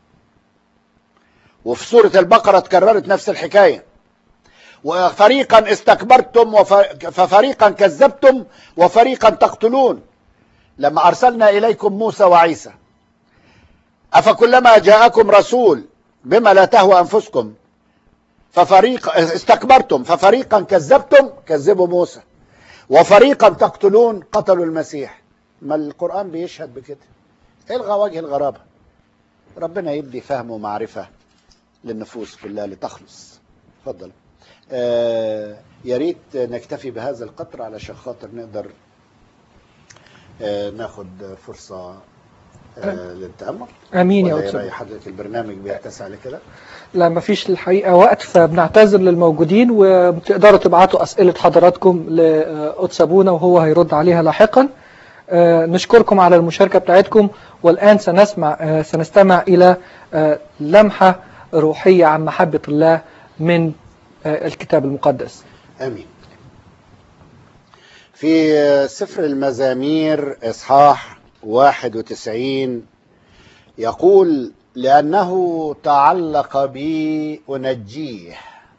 وفي سورة البقرة تكررت نفس الحكاية وفريقا استكبرتم وف... ففريقا كذبتم وفريقا تقتلون لما أرسلنا إليكم موسى وعيسى أفكلما جاءكم رسول بما لا تهوى أنفسكم ففريق استكبرتم ففريقا كذبتم كذبوا موسى وفريقا تقتلون قتلوا المسيح ما القرآن بيشهد بكده الغى وجه الغرابة ربنا يدي فهم ومعرفة للنفوس كلها لتخلص اتفضل آه يا ريت نكتفي بهذا القطر علشان خاطر نقدر آه ناخد فرصة آه للتأمل امين يا ولا أستاذ يرى حضرتك البرنامج بيتسع لكده لا مفيش الحقيقة وقت فبنعتذر للموجودين وتقدروا تبعتوا أسئلة حضراتكم لقدس أبونا وهو هيرد عليها لاحقا آه، نشكركم على المشاركة بتاعتكم والآن سنسمع آه، سنستمع إلى آه، لمحة روحية عن محبة الله من آه، الكتاب المقدس امين في سفر المزامير اصحاح 91 يقول لانه تعلق بي انجيه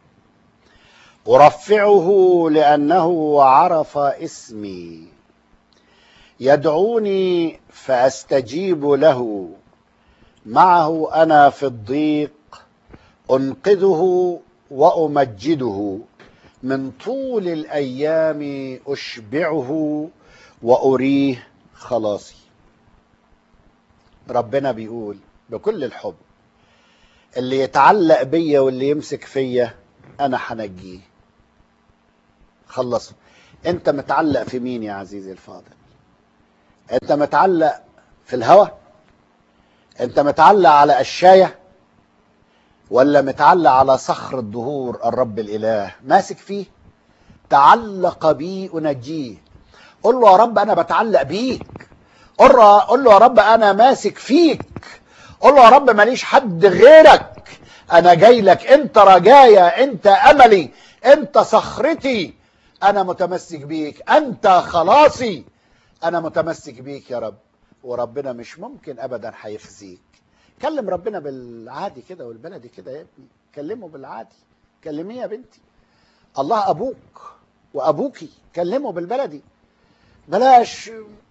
ارفعه لانه عرف اسمي يدعوني فاستجيب له معه انا في الضيق انقذه وامجده من طول الأيام أشبعه وأريه خلاصي ربنا بيقول بكل الحب اللي يتعلق بيا واللي يمسك فيا أنا هنجيه خلصوا أنت متعلق في مين يا عزيزي الفاضل أنت متعلق في الهوى أنت متعلق على أشاية ولا متعلق على صخر الدهور الرب الإله ماسك فيه تعلق بي أنجيه قل له يا رب أنا بتعلق بيك قل له قل له يا رب أنا ماسك فيك قل له يا رب ماليش حد غيرك أنا جاي لك أنت رجايا أنت أملي أنت صخرتي أنا متمسك بيك أنت خلاصي أنا متمسك بيك يا رب وربنا مش ممكن أبدا هيخزيك كلم ربنا بالعادي كده والبلدي كده يا ابني كلمه بالعادي كلميه يا بنتي الله ابوك وابوكي كلمه بالبلدي بلاش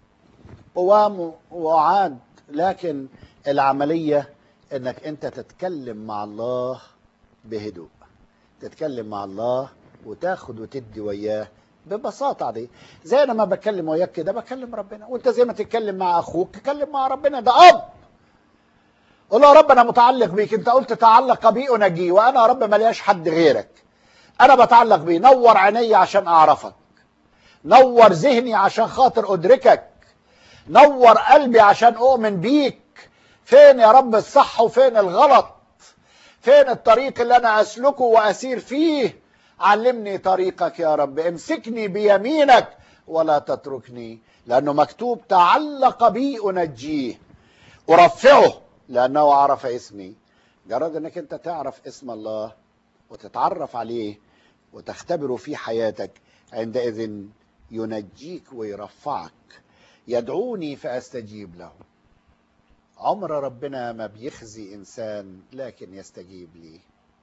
قوام وعاد لكن العمليه انك انت تتكلم مع الله بهدوء تتكلم مع الله وتاخد وتدي وياه ببساطة دي زي انا ما بتكلم وياك كده بكلم ربنا وانت زي ما تتكلم مع اخوك تتكلم مع ربنا ده اب قول له يا رب انا متعلق بيك انت قلت تعلق بي انجيه وانا يا رب ملياش حد غيرك انا بتعلق بيه نور عيني عشان اعرفك نور ذهني عشان خاطر ادركك نور قلبي عشان اؤمن بيك فين يا رب الصح وفين الغلط فين الطريق اللي انا اسلكه واسير فيه علمني طريقك يا رب امسكني بيمينك ولا تتركني لانه مكتوب تعلق بي انجيه ارفعه لانه عرف اسمي جرد انك انت تعرف اسم الله وتتعرف عليه وتختبره في حياتك عندئذ ينجيك ويرفعك يدعوني فاستجيب له عمر ربنا ما بيخزي انسان لكن يستجيب ليه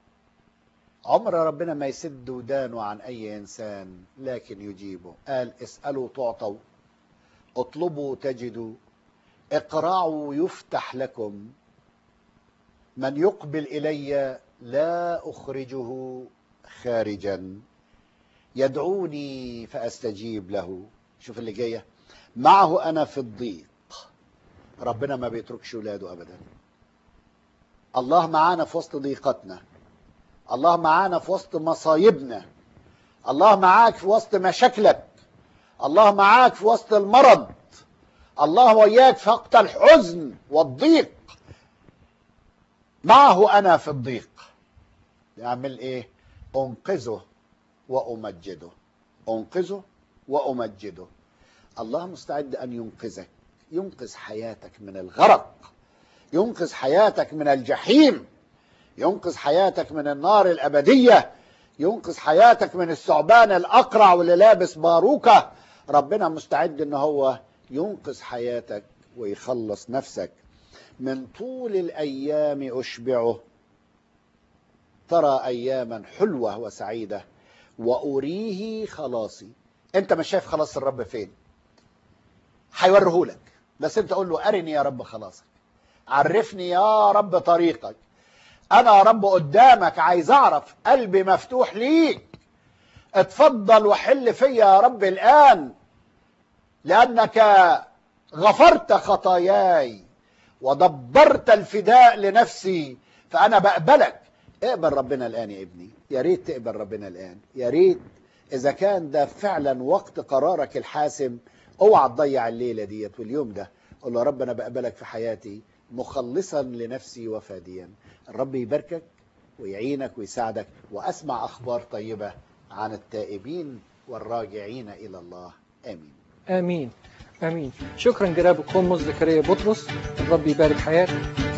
عمر ربنا ما يسد ودانه عن اي انسان لكن يجيبه قال اسالوا تعطوا اطلبوا تجدوا اقرعوا يفتح لكم من يقبل الي لا اخرجه خارجا يدعوني فاستجيب له شوف اللي جايه معه انا في الضيق ربنا ما بيتركش ولاده ابدا الله معانا في وسط ضيقتنا الله معانا في وسط مصايبنا الله معاك في وسط مشاكلك الله معاك في وسط المرض الله وياك في وقت الحزن والضيق معه انا في الضيق يعمل ايه انقذه وامجده انقذه وامجده الله مستعد ان ينقذك ينقذ حياتك من الغرق ينقذ حياتك من الجحيم ينقذ حياتك من النار الابديه ينقذ حياتك من الثعبان الاقرع واللي لابس باروكه ربنا مستعد ان هو ينقذ حياتك ويخلص نفسك من طول الايام اشبعه ترى اياما حلوه وسعيده واريه خلاصي انت مش شايف خلاص الرب فين هيوريهولك بس انت قول له ارني يا رب خلاصك عرفني يا رب طريقك انا يا رب قدامك عايز اعرف قلبي مفتوح ليك اتفضل وحل فيا يا رب الان لانك غفرت خطاياي ودبرت الفداء لنفسي فانا بقبلك اقبل ربنا الان يا ابني يا ريت تقبل ربنا الان يا ريت اذا كان ده فعلا وقت قرارك الحاسم اوعى تضيع الليله ديت واليوم ده قول له يا رب انا بقبلك في حياتي مخلصا لنفسي وفاديا الرب يباركك ويعينك ويساعدك واسمع اخبار طيبه عن التائبين والراجعين الى الله امين امين امين شكرا جناب القمص زكريا بطرس الرب يبارك حياتك